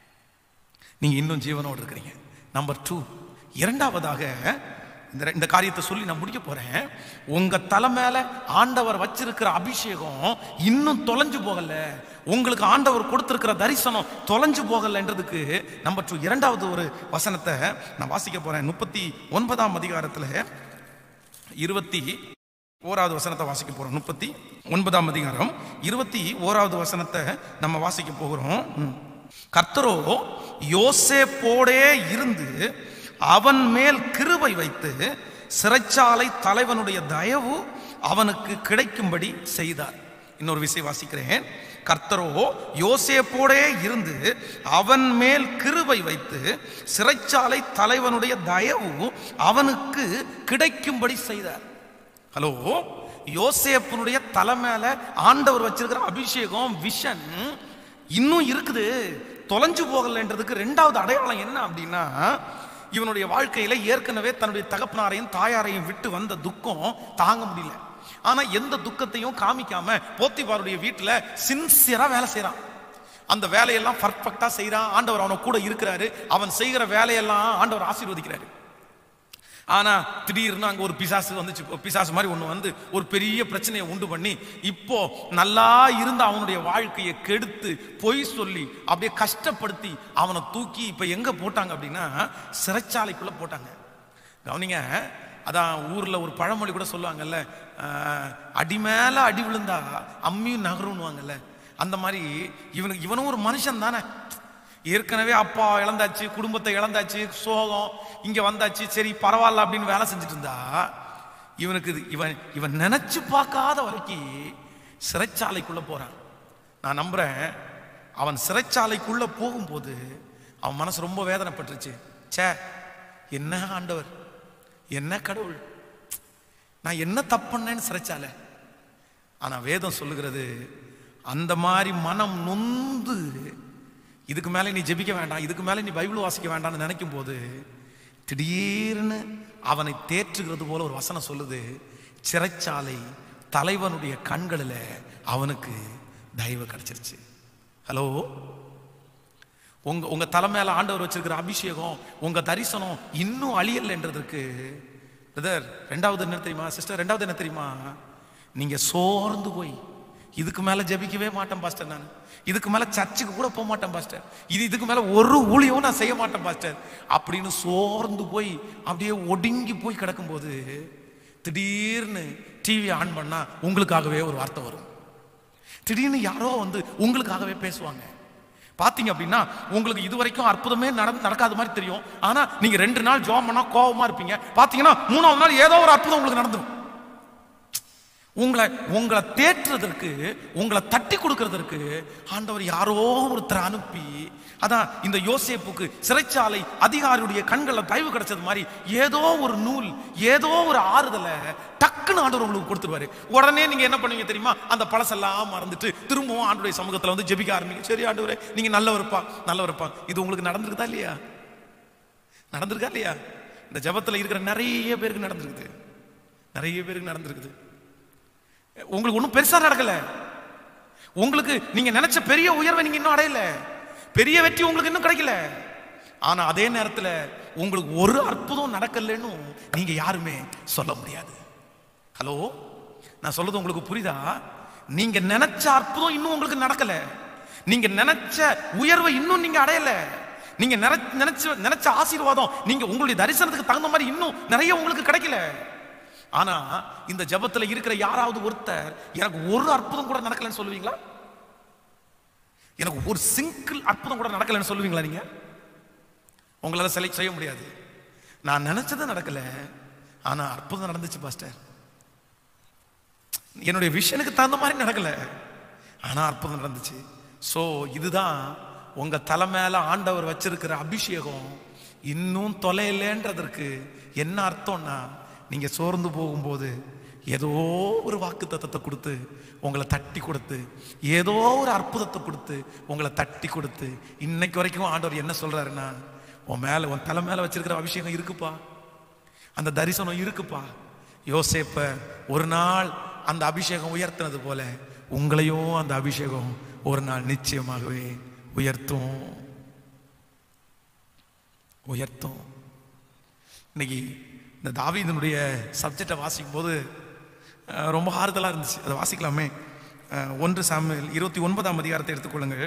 நீங்க இன்னும் ஜீவனோடு இருக்கிறீங்க நம்பர் டூ இரண்டாவதாக இந்த ரெ- இந்த காரியத்தை சொல்லி நான் முடிக்க போறேன் உங்க தலை மேல ஆண்டவர் வச்சிருக்கிற அபிஷேகம் இன்னும் தொலைஞ்சு போகல உங்களுக்கு ஆண்டவர் கொடுத்திருக்கிற தரிசனம் தொலைஞ்சு போகலன்றதுக்கு நம்பர் டூ இரண்டாவது ஒரு வசனத்தை நான் வாசிக்க போறேன் முப்பத்தி ஒன்பதாம் அதிகாரத்துல இருபத்தி ஓராவது வசனத்தை வாசிக்க போறோம் முப்பத்தி ஒன்பதாம் அதிகாரம் இருபத்தி ஓராவது வசனத்தை நம்ம வாசிக்க போகிறோம் ம். கர்த்தரோ யோசேப்போடே இருந்து அவன் மேல் கிருபை வைத்து சிறைச்சாலை தலைவனுடைய தயவு அவனுக்கு கிடைக்கும்படி செய்தார் இன்னொரு விஷயம் வாசிக்கிறேன் கர்த்தரோ யோசேப்போடே இருந்து அவன் மேல் கிருபை வைத்து சிறைச்சாலை தலைவனுடைய தயவு அவனுக்கு கிடைக்கும்படி செய்தார் ஹலோ யோசேப்பனுடைய தலை மேல ஆண்டவர் வச்சிருக்கிற அபிஷேகம் விஷன் இன்னும் இருக்குது தொலைஞ்சு போகலைன்றதுக்கு ரெண்டாவது அடையாளம் என்ன அப்படின்னா இவனுடைய வாழ்க்கையில ஏற்கனவே தன்னுடைய தகப்பனாரையும் தாயாரையும் விட்டு வந்த துக்கம் தாங்க முடியல ஆனா எந்த துக்கத்தையும் காமிக்காம போத்திபாருடைய வீட்டுல சின்சியரா வேலை செய்றான் அந்த வேலையெல்லாம் பர்ஃபெக்டா செய்றான் ஆண்டவர் அவன கூட இருக்கிறாரு அவன் செய்கிற வேலையெல்லாம் ஆண்டவர் ஆசீர்வதிக்கிறாரு ஆனா திடீர்னு அங்க ஒரு பிசாசு வந்துச்சு பிசாசு மாதிரி ஒண்ணு வந்து ஒரு பெரிய பிரச்சனையை உண்டு பண்ணி இப்போ நல்லா இருந்த அவனுடைய வாழ்க்கையை கெடுத்து பொய் சொல்லி அப்படியே கஷ்டப்படுத்தி அவனை தூக்கி இப்ப எங்க போட்டாங்க அப்படின்னா சிறைச்சாலைக்குள்ள போட்டாங்க கவனிங்க அதான் ஊர்ல ஒரு பழமொழி கூட சொல்லுவாங்கல்ல ஆஹ், அடி மேல அடி விழுந்தா அம்மியும் நகரும்னுவாங்கல்ல அந்த மாதிரி இவனுக்கு இவனும் ஒரு மனுஷன் தானே ஏற்கனவே அப்பா இழந்தாச்சு குடும்பத்தை இழந்தாச்சு சோகம் இங்க வந்தாச்சு சரி பரவாயில்ல அப்படின்னு வேலை செஞ்சுட்டு இருந்தா இவனுக்கு இது- இவன் இவன் நினைச்சு பார்க்காத வரைக்கும் சிறைச்சாலைக்குள்ள போறான் நான் நம்புறேன் அவன் சிறைச்சாலைக்குள்ள போகும்போது அவன் மனசு ரொம்ப வேதனைப்பட்டுருச்சு ச்சே என்ன ஆண்டவர் என்ன கடவுள் நான் என்ன தப்புன்னேன்னு சிறைச்சாலை ஆனா வேதம் சொல்லுகிறது அந்த மாதிரி மனம் நொந்து இதுக்கு மேல நீ ஜெபிக்க வேண்டாம் இதுக்கு மேல நீ பைபிள் வாசிக்க வேண்டாம்னு நினைக்கும் போது திடீர்னு அவனை தேற்றுகிறது போல ஒரு வசனம் சொல்லுது சிறைச்சாலை தலைவனுடைய கண்களில் அவனுக்கு தயவு கிடைச்சிருச்சு ஹலோ உங்க உங்க தலை மேல ஆண்டவர் வச்சிருக்கிற அபிஷேகம் உங்க தரிசனம் இன்னும் அழியலைன்றதுக்கு பிரதர் ரெண்டாவது என்ன தெரியுமா சிஸ்டர் ரெண்டாவது என்ன தெரியுமா நீங்க சோர்ந்து போய் இதுக்கு மேல ஜெபிக்கவே மாட்டேன் பாஸ்டர் நான் இதுக்கு மேல சர்ச்சுக்கு கூட போக மாட்டேன் பாஸ்டர் இது இதுக்கு மேல ஒரு ஊழியவும் நான் செய்ய மாட்டேன் பாஸ்டர் அப்படின்னு சோர்ந்து போய் அப்படியே ஒடுங்கி போய் கிடக்கும்போது திடீர்னு டிவி ஆன் பண்ணா உங்களுக்காகவே ஒரு வார்த்தை வரும் திடீர்னு யாரோ வந்து உங்களுக்காகவே பேசுவாங்க பாத்தீங்க அப்படின்னா உங்களுக்கு இது வரைக்கும் அற்புதமே நடந்து நடக்காத மாதிரி தெரியும் ஆனா நீங்க ரெண்டு நாள் ஜோம் பண்ணா கோவமா இருப்பீங்க பாத்தீங்கன்னா மூணாவது நாள் ஏதோ ஒரு அற்புதம் உங்களுக்கு நடந்துரும் உங்களை உங்களை தேற்றுறதற்கு உங்களை தட்டி கொடுக்கறதற்கு ஆண்டவர் யாரோ ஒருத்தர் அனுப்பி அதான் இந்த யோசேப்புக்கு சிறைச்சாலை அதிகாரியுடைய கண்களில் தயவு கிடைச்சது மாதிரி ஏதோ ஒரு நூல் ஏதோ ஒரு ஆறுதலை டக்குன்னு ஆண்டவர் உங்களுக்கு கொடுத்துருவாரு உடனே நீங்க என்ன பண்ணுவீங்க தெரியுமா அந்த பழசெல்லாம் மறந்துட்டு திரும்பவும் ஆண்டுடைய சமூகத்துல வந்து ஜெபிக்க ஆரம்பிங்க சரி ஆண்டவரே நீங்க நல்லவருப்பா நல்லவருப்பா இது உங்களுக்கு நடந்திருக்குதா இல்லையா நடந்திருக்கா இல்லையா இந்த ஜெபத்துல இருக்கிற நிறைய பேருக்கு நடந்திருக்குது நிறைய பேருக்கு நடந்திருக்குது உங்களுக்கு ஒன்றும் பெருசா நடக்கல உங்களுக்கு நீங்க நினைச்ச பெரிய உயர்வை நீங்க இன்னும் அடையல பெரிய வெற்றி உங்களுக்கு இன்னும் கிடைக்கல ஆனா அதே நேரத்துல உங்களுக்கு ஒரு அற்புதம் நடக்கலன்னு நீங்க யாருமே சொல்ல முடியாது ஹலோ நான் சொல்றது உங்களுக்கு புரியுதா நீங்க நினைச்ச அற்புதம் இன்னும் உங்களுக்கு நடக்கல நீங்க நினைச்ச உயர்வை இன்னும் நீங்க அடையல நீங்க நினை- நினைச்ச நினைச்ச ஆசீர்வாதம் நீங்க உங்களுடைய தரிசனத்துக்கு தகுந்த மாதிரி இன்னும் நிறைய உங்களுக்கு கிடைக்கல ஆனா இந்த ஜெபத்துல இருக்கிற யாராவது ஒருத்தர் எனக்கு ஒரு அற்புதம் கூட நடக்கலன்னு சொல்லுவீங்களா எனக்கு ஒரு சிங்கிள் அற்புதம் கூட நடக்கலன்னு சொல்லுவீங்களா நீங்க உங்களால செலக்ட் செய்ய முடியாது நான் நினைச்சது நடக்கல ஆனா அற்புதம் நடந்துச்சு பாஸ்டர் என்னுடைய விஷனுக்கு தகுந்த மாதிரி நடக்கல ஆனா அற்புதம் நடந்துச்சு சோ இதுதான் உங்க தலை மேல ஆண்டவர் வச்சிருக்கிற அபிஷேகம் இன்னும் தொலையலன்றதற்கு என்ன அர்த்தம்னா நீங்க சோர்ந்து போகும்போது ஏதோ ஒரு வாக்கு தத்தத்தை கொடுத்து உங்களை தட்டி கொடுத்து ஏதோ ஒரு அற்புதத்தை கொடுத்து உங்களை தட்டி கொடுத்து இன்னைக்கு வரைக்கும் ஆண்டவர் என்ன சொல்றாருன்னா உன் மேல உன் தலை மேல வச்சிருக்கிற அபிஷேகம் இருக்குப்பா அந்த தரிசனம் இருக்குப்பா யோசேப்ப ஒரு நாள் அந்த அபிஷேகம் உயர்த்தினது போல உங்களையும் அந்த அபிஷேகம் ஒரு நாள் நிச்சயமாகவே உயர்த்தும் உயர்த்தும் இன்னைக்கு இந்த தாவீதனுடைய சப்ஜெக்டை வாசிக்கும் போது அஹ், ரொம்ப ஆறுதலாக இருந்துச்சு அதை வாசிக்கலாமே அஹ், ஒன்று சாமுவேல் இருபத்தி ஒன்பதாம் அதிகாரத்தை எடுத்துக்கொள்ளுங்கள்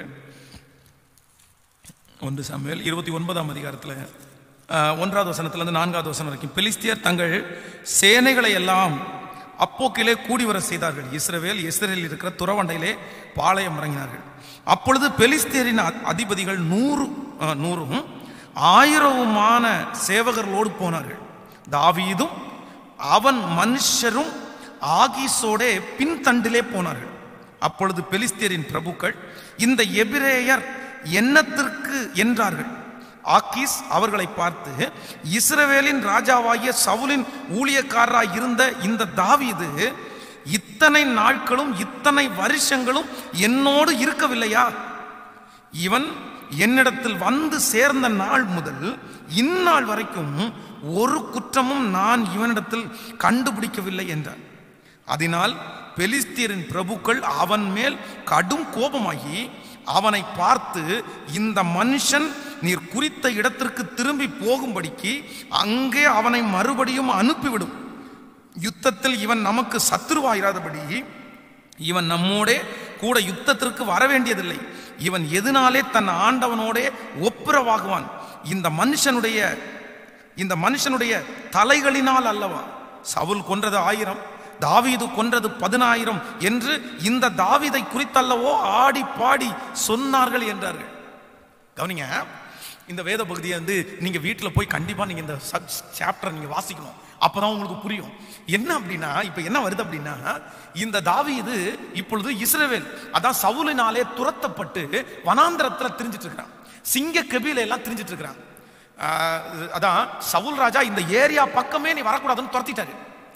ஒன்று சாமுவேல் இருபத்தி ஒன்பதாம் அதிகாரத்தில் ஒன்றாவது வசனத்திலிருந்து நான்காவது வசனம் வரைக்கும் பெலிஸ்தியர் தங்கள் சேனைகளை எல்லாம் அப்போக்கிலே கூடி வர செய்தார்கள் இஸ்ரவேல் இஸ்ரேலில் இருக்கிற துறவண்டையிலே பாளையம் இறங்கினார்கள் அப்பொழுது பெலிஸ்தியரின் அ- அதிபதிகள் நூறு அஹ், நூறும் ஆயிரவுமான சேவகர்களோடு போனார்கள் தாவீதும் அவன் மனுஷரும் ஆகீஸோடே பின்தண்டிலே போனார்கள் அப்பொழுது பெலிஸ்தியரின் பிரபுக்கள் இந்த எபிரேயர் என்னத்திற்கு என்றார்கள் ஆக்கீஸ் அவர்களை பார்த்து இஸ்ரவேலின் ராஜாவாகிய சவுலின் ஊழியக்காரராய் இருந்த இந்த தாவீது இத்தனை நாட்களும் இத்தனை வருஷங்களும் என்னோடு இருக்கவில்லையா இவன் என்னிடத்தில் வந்து சேர்ந்த நாள் முதல் இந்நாள் வரைக்கும் ஒரு குற்றமும் நான் இவனிடத்தில் கண்டுபிடிக்கவில்லை என்றார் அதனால் பெலிஸ்தியரின் பிரபுக்கள் அவன் மேல் கடும் கோபமாகி அவனை பார்த்து இந்த மனுஷன் நீர் குறித்த இடத்திற்கு திரும்பி போகும்படிக்கு அங்கே அவனை மறுபடியும் அனுப்பிவிடும் யுத்தத்தில் இவன் நமக்கு சத்துருவாயிராதபடி இவன் நம்மோடே கூட யுத்தத்திற்கு வர வேண்டியதில்லை இவன் எதனாலே தன் ஆண்டவனோடே ஒப்புரவாகுவான் இந்த மனுஷனுடைய இந்த மனுஷனுடைய தலைகளினால் அல்லவா சவுல் கொன்றது ஆயிரம் தாவீது கொன்றது பதினாயிரம் என்று இந்த தாவீதை குறித்தல்லவோ ஆடி பாடி சொன்னார்கள் என்றார்கள் கவனிங்க இந்த வேத பகுதியை வந்து நீங்க வீட்டில் போய் கண்டிப்பா நீங்க இந்த சாப்டர் நீங்க வாசிக்கணும் அப்பதான் உங்களுக்கு புரியும் என்ன அப்படின்னா இப்ப என்ன வருது அப்படின்னா இந்த தாவீது இப்பொழுது இஸ்ரவேல் அதான் சவுலினாலே துரத்தப்பட்டு வனாந்திரத்துல திரிஞ்சிட்டு இருக்கிறான் சிங்க கபில எல்லாம் திரிஞ்சிட்டு இருக்கிறான் ஆஹ், அதான் சவுல் ராஜா இந்த ஏரியா பக்கமே நீ வரக்கூடாதுன்னு துரத்திட்டாரு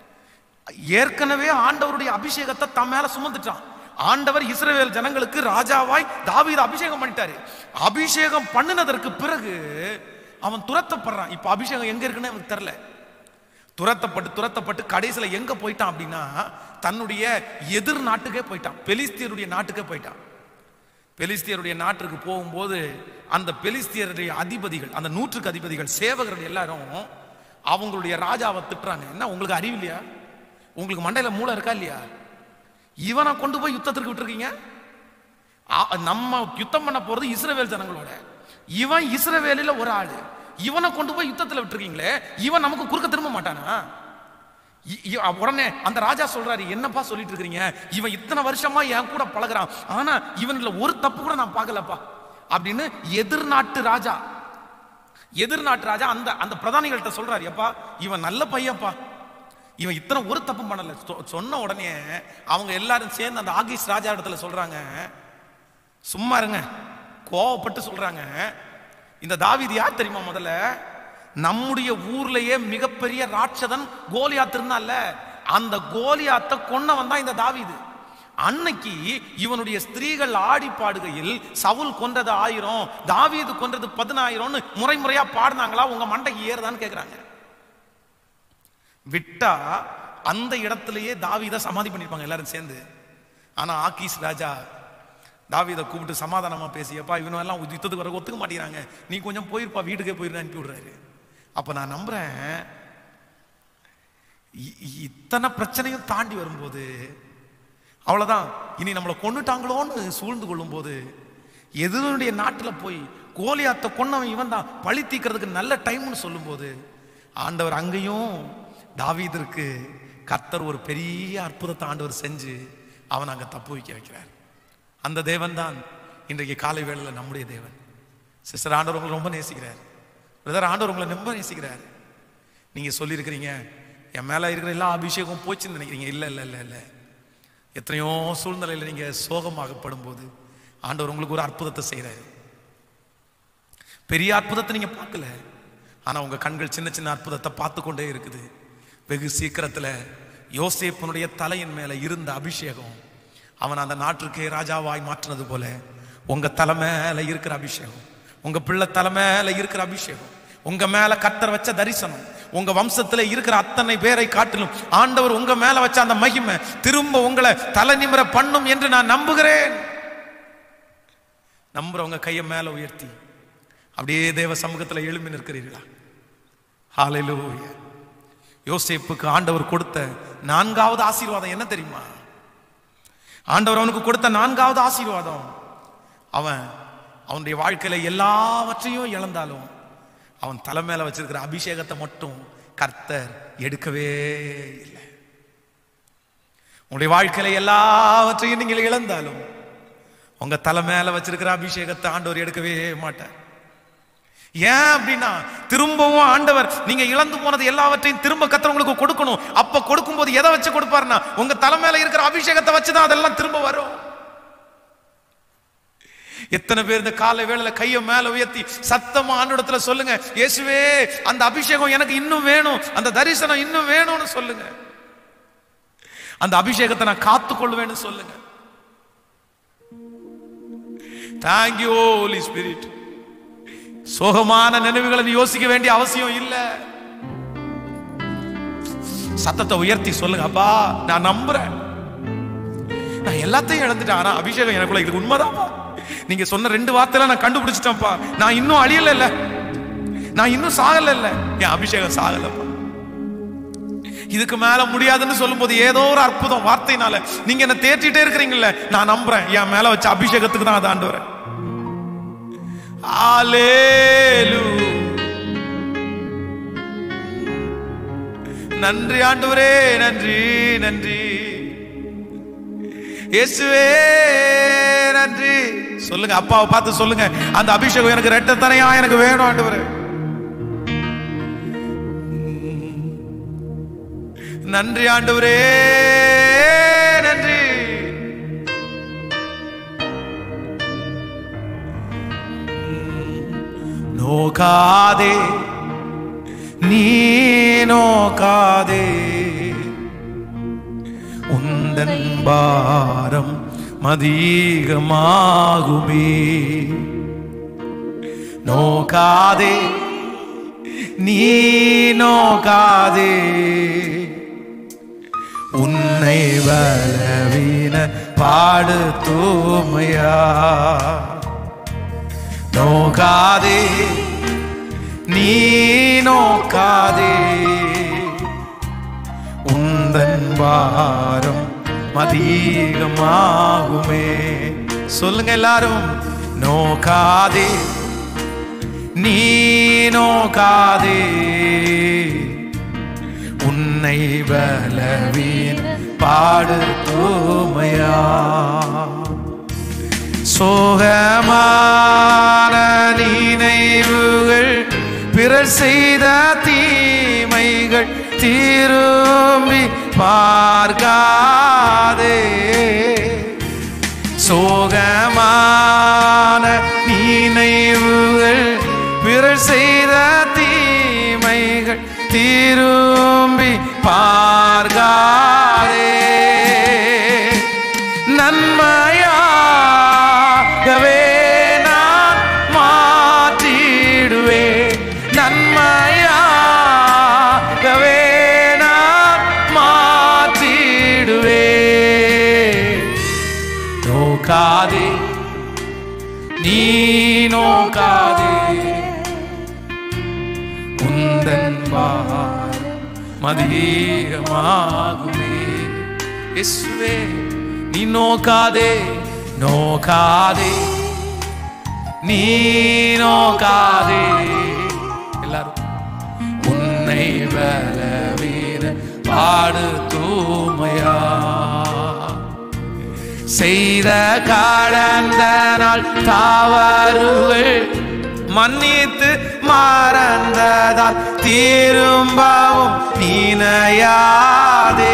ஏற்கனவே ஆண்டவருடைய அபிஷேகத்தை தம் மேல சுமந்துட்டான் ஆண்டவர் இஸ்ரவேல் ஜனங்களுக்கு ராஜாவாய் தாவீது அபிஷேகம் பண்ணிட்டாரு அபிஷேகம் பண்ணினதற்கு பிறகு அவன் துரத்தப்படுறான் இப்ப அபிஷேகம் எங்க இருக்குன்னு அவனுக்கு தெரியல துரத்தப்பட்டு துரத்தப்பட்டு கடைசியில எங்க போயிட்டான் அப்படின்னா தன்னுடைய எதிர் நாட்டுக்கே போயிட்டான் பெலிஸ்தியருடைய நாட்டுக்கே போயிட்டான் பெலிஸ்தியருடைய நாட்டுக்கு போகும்போது அந்த பெலிஸ்தியருடைய அதிபதிகள் அந்த நூற்றுக்கு அதிபதிகள் சேவகர்கள் எல்லாரும் அவங்களுடைய ராஜாவை திட்டுறாங்க என்ன உங்களுக்கு அறிவு இல்லையா உங்களுக்கு மண்டையில மூளை இருக்கா இல்லையா இவனை கொண்டு போய் யுத்தத்திற்கு விட்டுருக்கீங்க ஆ- நம்ம யுத்தம் பண்ண போறது இஸ்ரவேல் ஜனங்களோட இவன் இஸ்ரவேலில் ஒரு ஆளு இவனை கொண்டு போய் யுத்தத்தில் விட்டுருக்கீங்களே இவன் நமக்கு குறுக்க திரும்ப மாட்டானா இ- இ- உடனே அந்த ராஜா சொல்றாரு என்னப்பா சொல்லிட்டு இருக்கீங்க இவன் இத்தனை வருஷமா என் கூட பழகுறான் ஆனா இவன்ல ஒரு தப்பு கூட நான் பார்க்கலப்பா அப்படின்னு எதிர்நாட்டு ராஜா எதிர்நாட்டு ராஜா அந்த அந்த பிரதானிகள்கிட்ட சொல்றாரு எப்பா இவன் நல்ல பையன்ப்பா இவன் இத்தனை ஒரு தப்பும் பண்ணல சொ- சொன்ன உடனே அவங்க எல்லாரும் சேர்ந்து அந்த ஆகீஸ் ராஜா இடத்துல சொல்றாங்க சும்மா இருங்க கோவப்பட்டு சொல்றாங்க இந்த தாவீது யார் தெரியுமா முதல்ல நம்முடைய ஊர்லயே மிகப்பெரிய ராட்சதன் கோலியாத் இருந்தான்ல அந்த கோலியாத்தை கொன்னவன் தான் இந்த தாவீது அன்னைக்கு இவனுடைய ஸ்திரீகள் ஆடி பாடுகையில் சவுல் கொன்றது ஆயிரம் தாவீது கொன்றது பதினாயிரம்னு முறை முறையா பாடினாங்களா உங்க மண்டைக்கு ஏறுதான்னு கேக்குறாங்க விட்டா அந்த இடத்திலேயே தாவீதை சமாதி பண்ணிருப்பாங்க எல்லாரும் சேர்ந்து ஆனா ஆக்கீஸ் ராஜா தாவீதை கூப்பிட்டு சமாதானமா பேசியப்பா இவனும் எல்லாம் யுத்தத்துக்கு வர ஒத்துக்க மாட்டேங்கிறாங்க நீ கொஞ்சம் போயிருப்பா வீட்டுக்கே போயிரு அனுப்பி விடுறாரு அப்ப நான் நம்புறேன் இ- இ- இத்தனை பிரச்சனையும் தாண்டி வரும்போது அவ்வளவுதான் இனி நம்மளை கொன்னுட்டாங்களோன்னு சூழ்ந்து கொள்ளும்போது எதிரனுடைய நாட்டுல போய் கோலியாத்தை கொன்னவன் இவன் தான் பழி தீக்கிறதுக்கு நல்ல டைம்னு சொல்லும்போது ஆண்டவர் அங்கேயும் தாவீதிற்கு கர்த்தர் ஒரு பெரிய அற்புதத்தை ஆண்டவர் செஞ்சு அவன் அங்க தப்பு வைக்க வைக்கிறார் அந்த தேவன் தான் இன்றைக்கு காலை வேளையில் நம்முடைய தேவன் சிஸ்டர் ஆண்டவர் உங்களை ரொம்ப நேசிக்கிறார் பிரதர் ஆண்டவர் உங்களை ரொம்ப நேசிக்கிறார் நீங்க சொல்லியிருக்கிறீங்க என் மேல இருக்கிற எல்லா அபிஷேகம் போச்சுன்னு நினைக்கிறீங்க இல்ல இல்ல இல்ல இல்ல எத்தனையோ சூழ்நிலையில் நீங்க சோகமாகப்படும் போது ஆண்டவர் உங்களுக்கு ஒரு அற்புதத்தை செய்கிறாரு பெரிய அற்புதத்தை நீங்க பார்க்கல ஆனா உங்க கண்கள் சின்ன சின்ன அற்புதத்தை பார்த்து கொண்டே இருக்குது வெகு சீக்கிரத்துல யோசேப்பனுடைய தலையின் மேல இருந்த அபிஷேகம் அவன் அந்த நாட்டிற்கே ராஜாவாய் மாற்றினது போல உங்க தலை மேல இருக்கிற அபிஷேகம் உங்க பிள்ளை தலை மேல இருக்கிற அபிஷேகம் உங்க மேல கத்தர் வச்ச தரிசனம் உங்க வம்சத்துல இருக்கிற அத்தனை பேரை காட்டிலும் ஆண்டவர் உங்க மேல வச்ச அந்த மகிமை திரும்ப உங்களை தலை நிமிர பண்ணும் என்று நான் நம்புகிறேன் நம்புறவங்க கையை மேல உயர்த்தி அப்படியே தேவ சமூகத்துல எழும்பி நிற்கிறீர்களா ஹalleluya யோசேப்புக்கு ஆண்டவர் கொடுத்த நான்காவது ஆசீர்வாதம் என்ன தெரியுமா ஆண்டவர் அவனுக்கு கொடுத்த நான்காவது ஆசீர்வாதம் அவன் அவனுடைய வாழ்க்கையில எல்லாவற்றையும் இழந்தாலும் அவன் தலை மேல வச்சிருக்கிற அபிஷேகத்தை மட்டும் கர்த்தர் எடுக்கவே இல்லை உங்களுடைய வாழ்க்கையில எல்லாவற்றையும் நீங்கள் இழந்தாலும் உங்க தலை மேல வச்சிருக்கிற அபிஷேகத்தை ஆண்டவர் எடுக்கவே மாட்டார் ஏன் அப்படின்னா திரும்பவும் ஆண்டவர் நீங்க இழந்து போனது எல்லாவற்றையும் திரும்ப கத்தர் உங்களுக்கு கொடுக்கணும் அப்ப கொடுக்கும்போது எதை வச்சு கொடுப்பாருன்னா உங்க தலை மேல இருக்கிற அபிஷேகத்தை வச்சுதான் அதெல்லாம் திரும்ப வரும் எத்தனை பேர் இந்த காலை வேளையில கையை மேல உயர்த்தி சத்தமா ஆண்டோடத்துல சொல்லுங்க இயேசுவே அந்த அபிஷேகம் எனக்கு இன்னும் வேணும் அந்த தரிசனம் இன்னும் வேணும்னு சொல்லுங்க அந்த அபிஷேகத்தை நான் காத்துக்கொள்வேன்னு சொல்லுங்க தேங்க்யூ ஹோலி ஸ்பிரிட் சோகமான நினைவுகளை நீ யோசிக்க வேண்டிய அவசியம் இல்ல சத்தத்தை உயர்த்தி சொல்லுங்க அப்பா நான் நம்புறேன் நான் எல்லாத்தையும் இழந்துட்டேன் ஆனா அபிஷேகம் எனக்குள்ள இது உண்மைதான்ப்பா நீங்க சொன்ன ரெண்டு வார்த்தையில நான் கண்டுபிடிச்சிட்டேன்ப்பா நான் இன்னும் அழியல இல்ல நான் இன்னும் சாகல இல்ல என் அபிஷேகம் சாகலப்பா இதுக்கு மேல முடியாதுன்னு சொல்லும்போது ஏதோ ஒரு அற்புதம் வார்த்தையினால நீங்க என்ன தேற்றிட்டே இருக்கிறீங்கல்ல நான் நம்புறேன் என் மேல வச்ச அபிஷேகத்துக்கு தான் அதை ஆண்டு வரேன் Hallelujah. நன்றி ஆண்டவரே நன்றி நன்றி இயேசுவே நன்றி சொல்லுங்க அப்பாவை பார்த்து சொல்லுங்க அந்த அபிஷேகம் எனக்கு ரெட்டத்தனையா எனக்கு வேணும் ஆண்டவரே நன்றி ஆண்டவரே நன்றி நோக்காதே நீ நோக்காதே உந்தன் பாரம் மதீகமாகுமே நோக்காதே நீ நோக்காதே உன்னை பலவீன பாடு தூமையா நோக்காதே நீ நோக்காதே உந்தன் வாரம் அதிகமாகுமே சொல்லுங்க எல்லாரும் நோக்காதே நீ நோக்காதே உன்னை பலவீன் பாடு தூமையா சோகமான நினைவுகள் பிறர் செய்த தீமைகள் திரும்பி பார்க்காதே சோகமான நினைவுகள் பிறர் செய்த தீமைகள் திரும்பி பார்க்காதே நன்மையாகவே நான் மாற்றிடுவே நன்மையாகவே நான் மாற்றிடுவே நோக்காதே நீ நோக்காதே உந்தன் மதியமாகுமே இயேசுவே நீ நோக்காதே நோக்காதே நீ நோக்காதே எல்லாரும் உன்னை பலவீன பாடு தூமையா செய்த கடந்த நாள் தவறுகள் மன்னித்து மறந்ததால் திரும்பவும் நினையாதே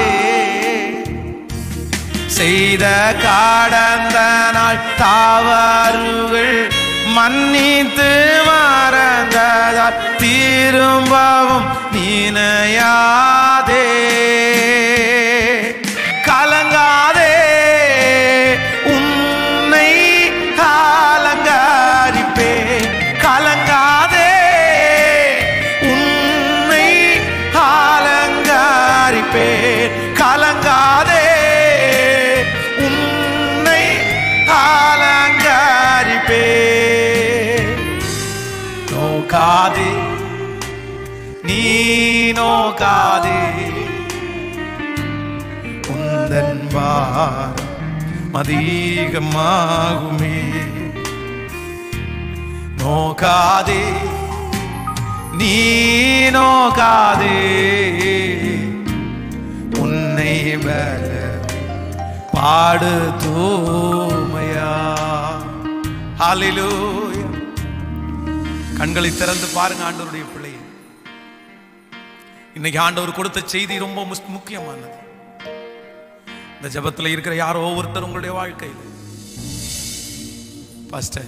செய்த கடந்த நாள் தவறுகள் மன்னித்து மறந்ததால் திரும்பவும் நினையாதே கலங்காதே உன்னை காலங்காரிப்பே கலங்காதே உன்னை காலங்காரிப்பே கலங்காதே உன்னை காலங்காரிப்பே நோக்காதே நீ நோக்காதே உந்தன் வாரம் அதிகமாகுமே நோக்காதே நீ நோக்காதே உன்னை பல பாடு தூமையா ஹalleluya கண்களை திறந்து பாருங்க ஆண்டவருடைய பிள்ளையை இன்னைக்கு ஆண்டவர் கொடுத்த செய்தி ரொம்ப முஸ்- முக்கியமானது இந்த ஜெபத்துல இருக்கிற யாரோ ஒருத்தர் உங்களுடைய வாழ்க்கையில் பாஸ்டர்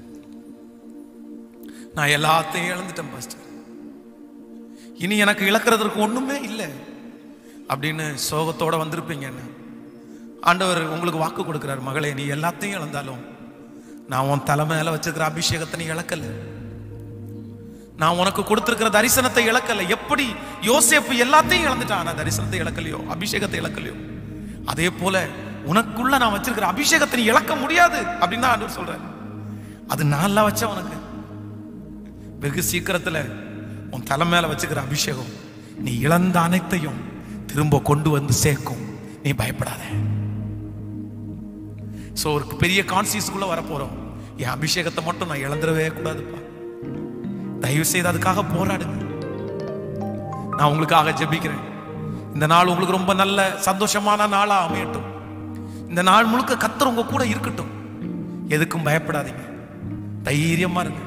நான் எல்லாத்தையும் இழந்துட்டேன் பாஸ்டர் இனி எனக்கு இழக்கிறதுக்கு ஒண்ணுமே இல்லை அப்படின்னு சோகத்தோட வந்திருப்பீங்க என்ன ஆண்டவர் உங்களுக்கு வாக்கு கொடுக்கிறார் மகளே நீ எல்லாத்தையும் இழந்தாலும் நான் உன் தலை மேல வச்சிருக்கிற அபிஷேகத்தை நீ இழக்கல நான் உனக்கு கொடுத்திருக்கிற தரிசனத்தை இழக்கல எப்படி யோசேப்பு எல்லாத்தையும் இழந்துட்டான் ஆனா தரிசனத்தை இழக்கலையோ அபிஷேகத்தை இழக்கலையோ அதே போல உனக்குள்ள நான் வச்சிருக்கிற அபிஷேகத்தை நீ இழக்க முடியாது அப்படின்னு தான் ஆண்டவர் சொல்றாரு அது நான்ல வச்ச உனக்கு வெகு சீக்கிரத்துல உன் தலை மேல வச்சுக்கிற அபிஷேகம் நீ இழந்த அனைத்தையும் திரும்ப கொண்டு வந்து சேர்க்கும் நீ பயப்படாத சோ ஒரு பெரிய கான்சியஸ்க்குள்ள வர போறோம் என் அபிஷேகத்தை மட்டும் நான் இழந்துடவே கூடாதுப்பா தயவு செய்து அதுக்காக போராடுங்க நான் உங்களுக்காக ஜெபிக்கிறேன் இந்த நாள் உங்களுக்கு ரொம்ப நல்ல சந்தோஷமான நாளா அமையட்டும் இந்த நாள் முழுக்க கத்தர் உங்க கூட இருக்கட்டும் எதுக்கும் பயப்படாதீங்க தைரியமா இருங்க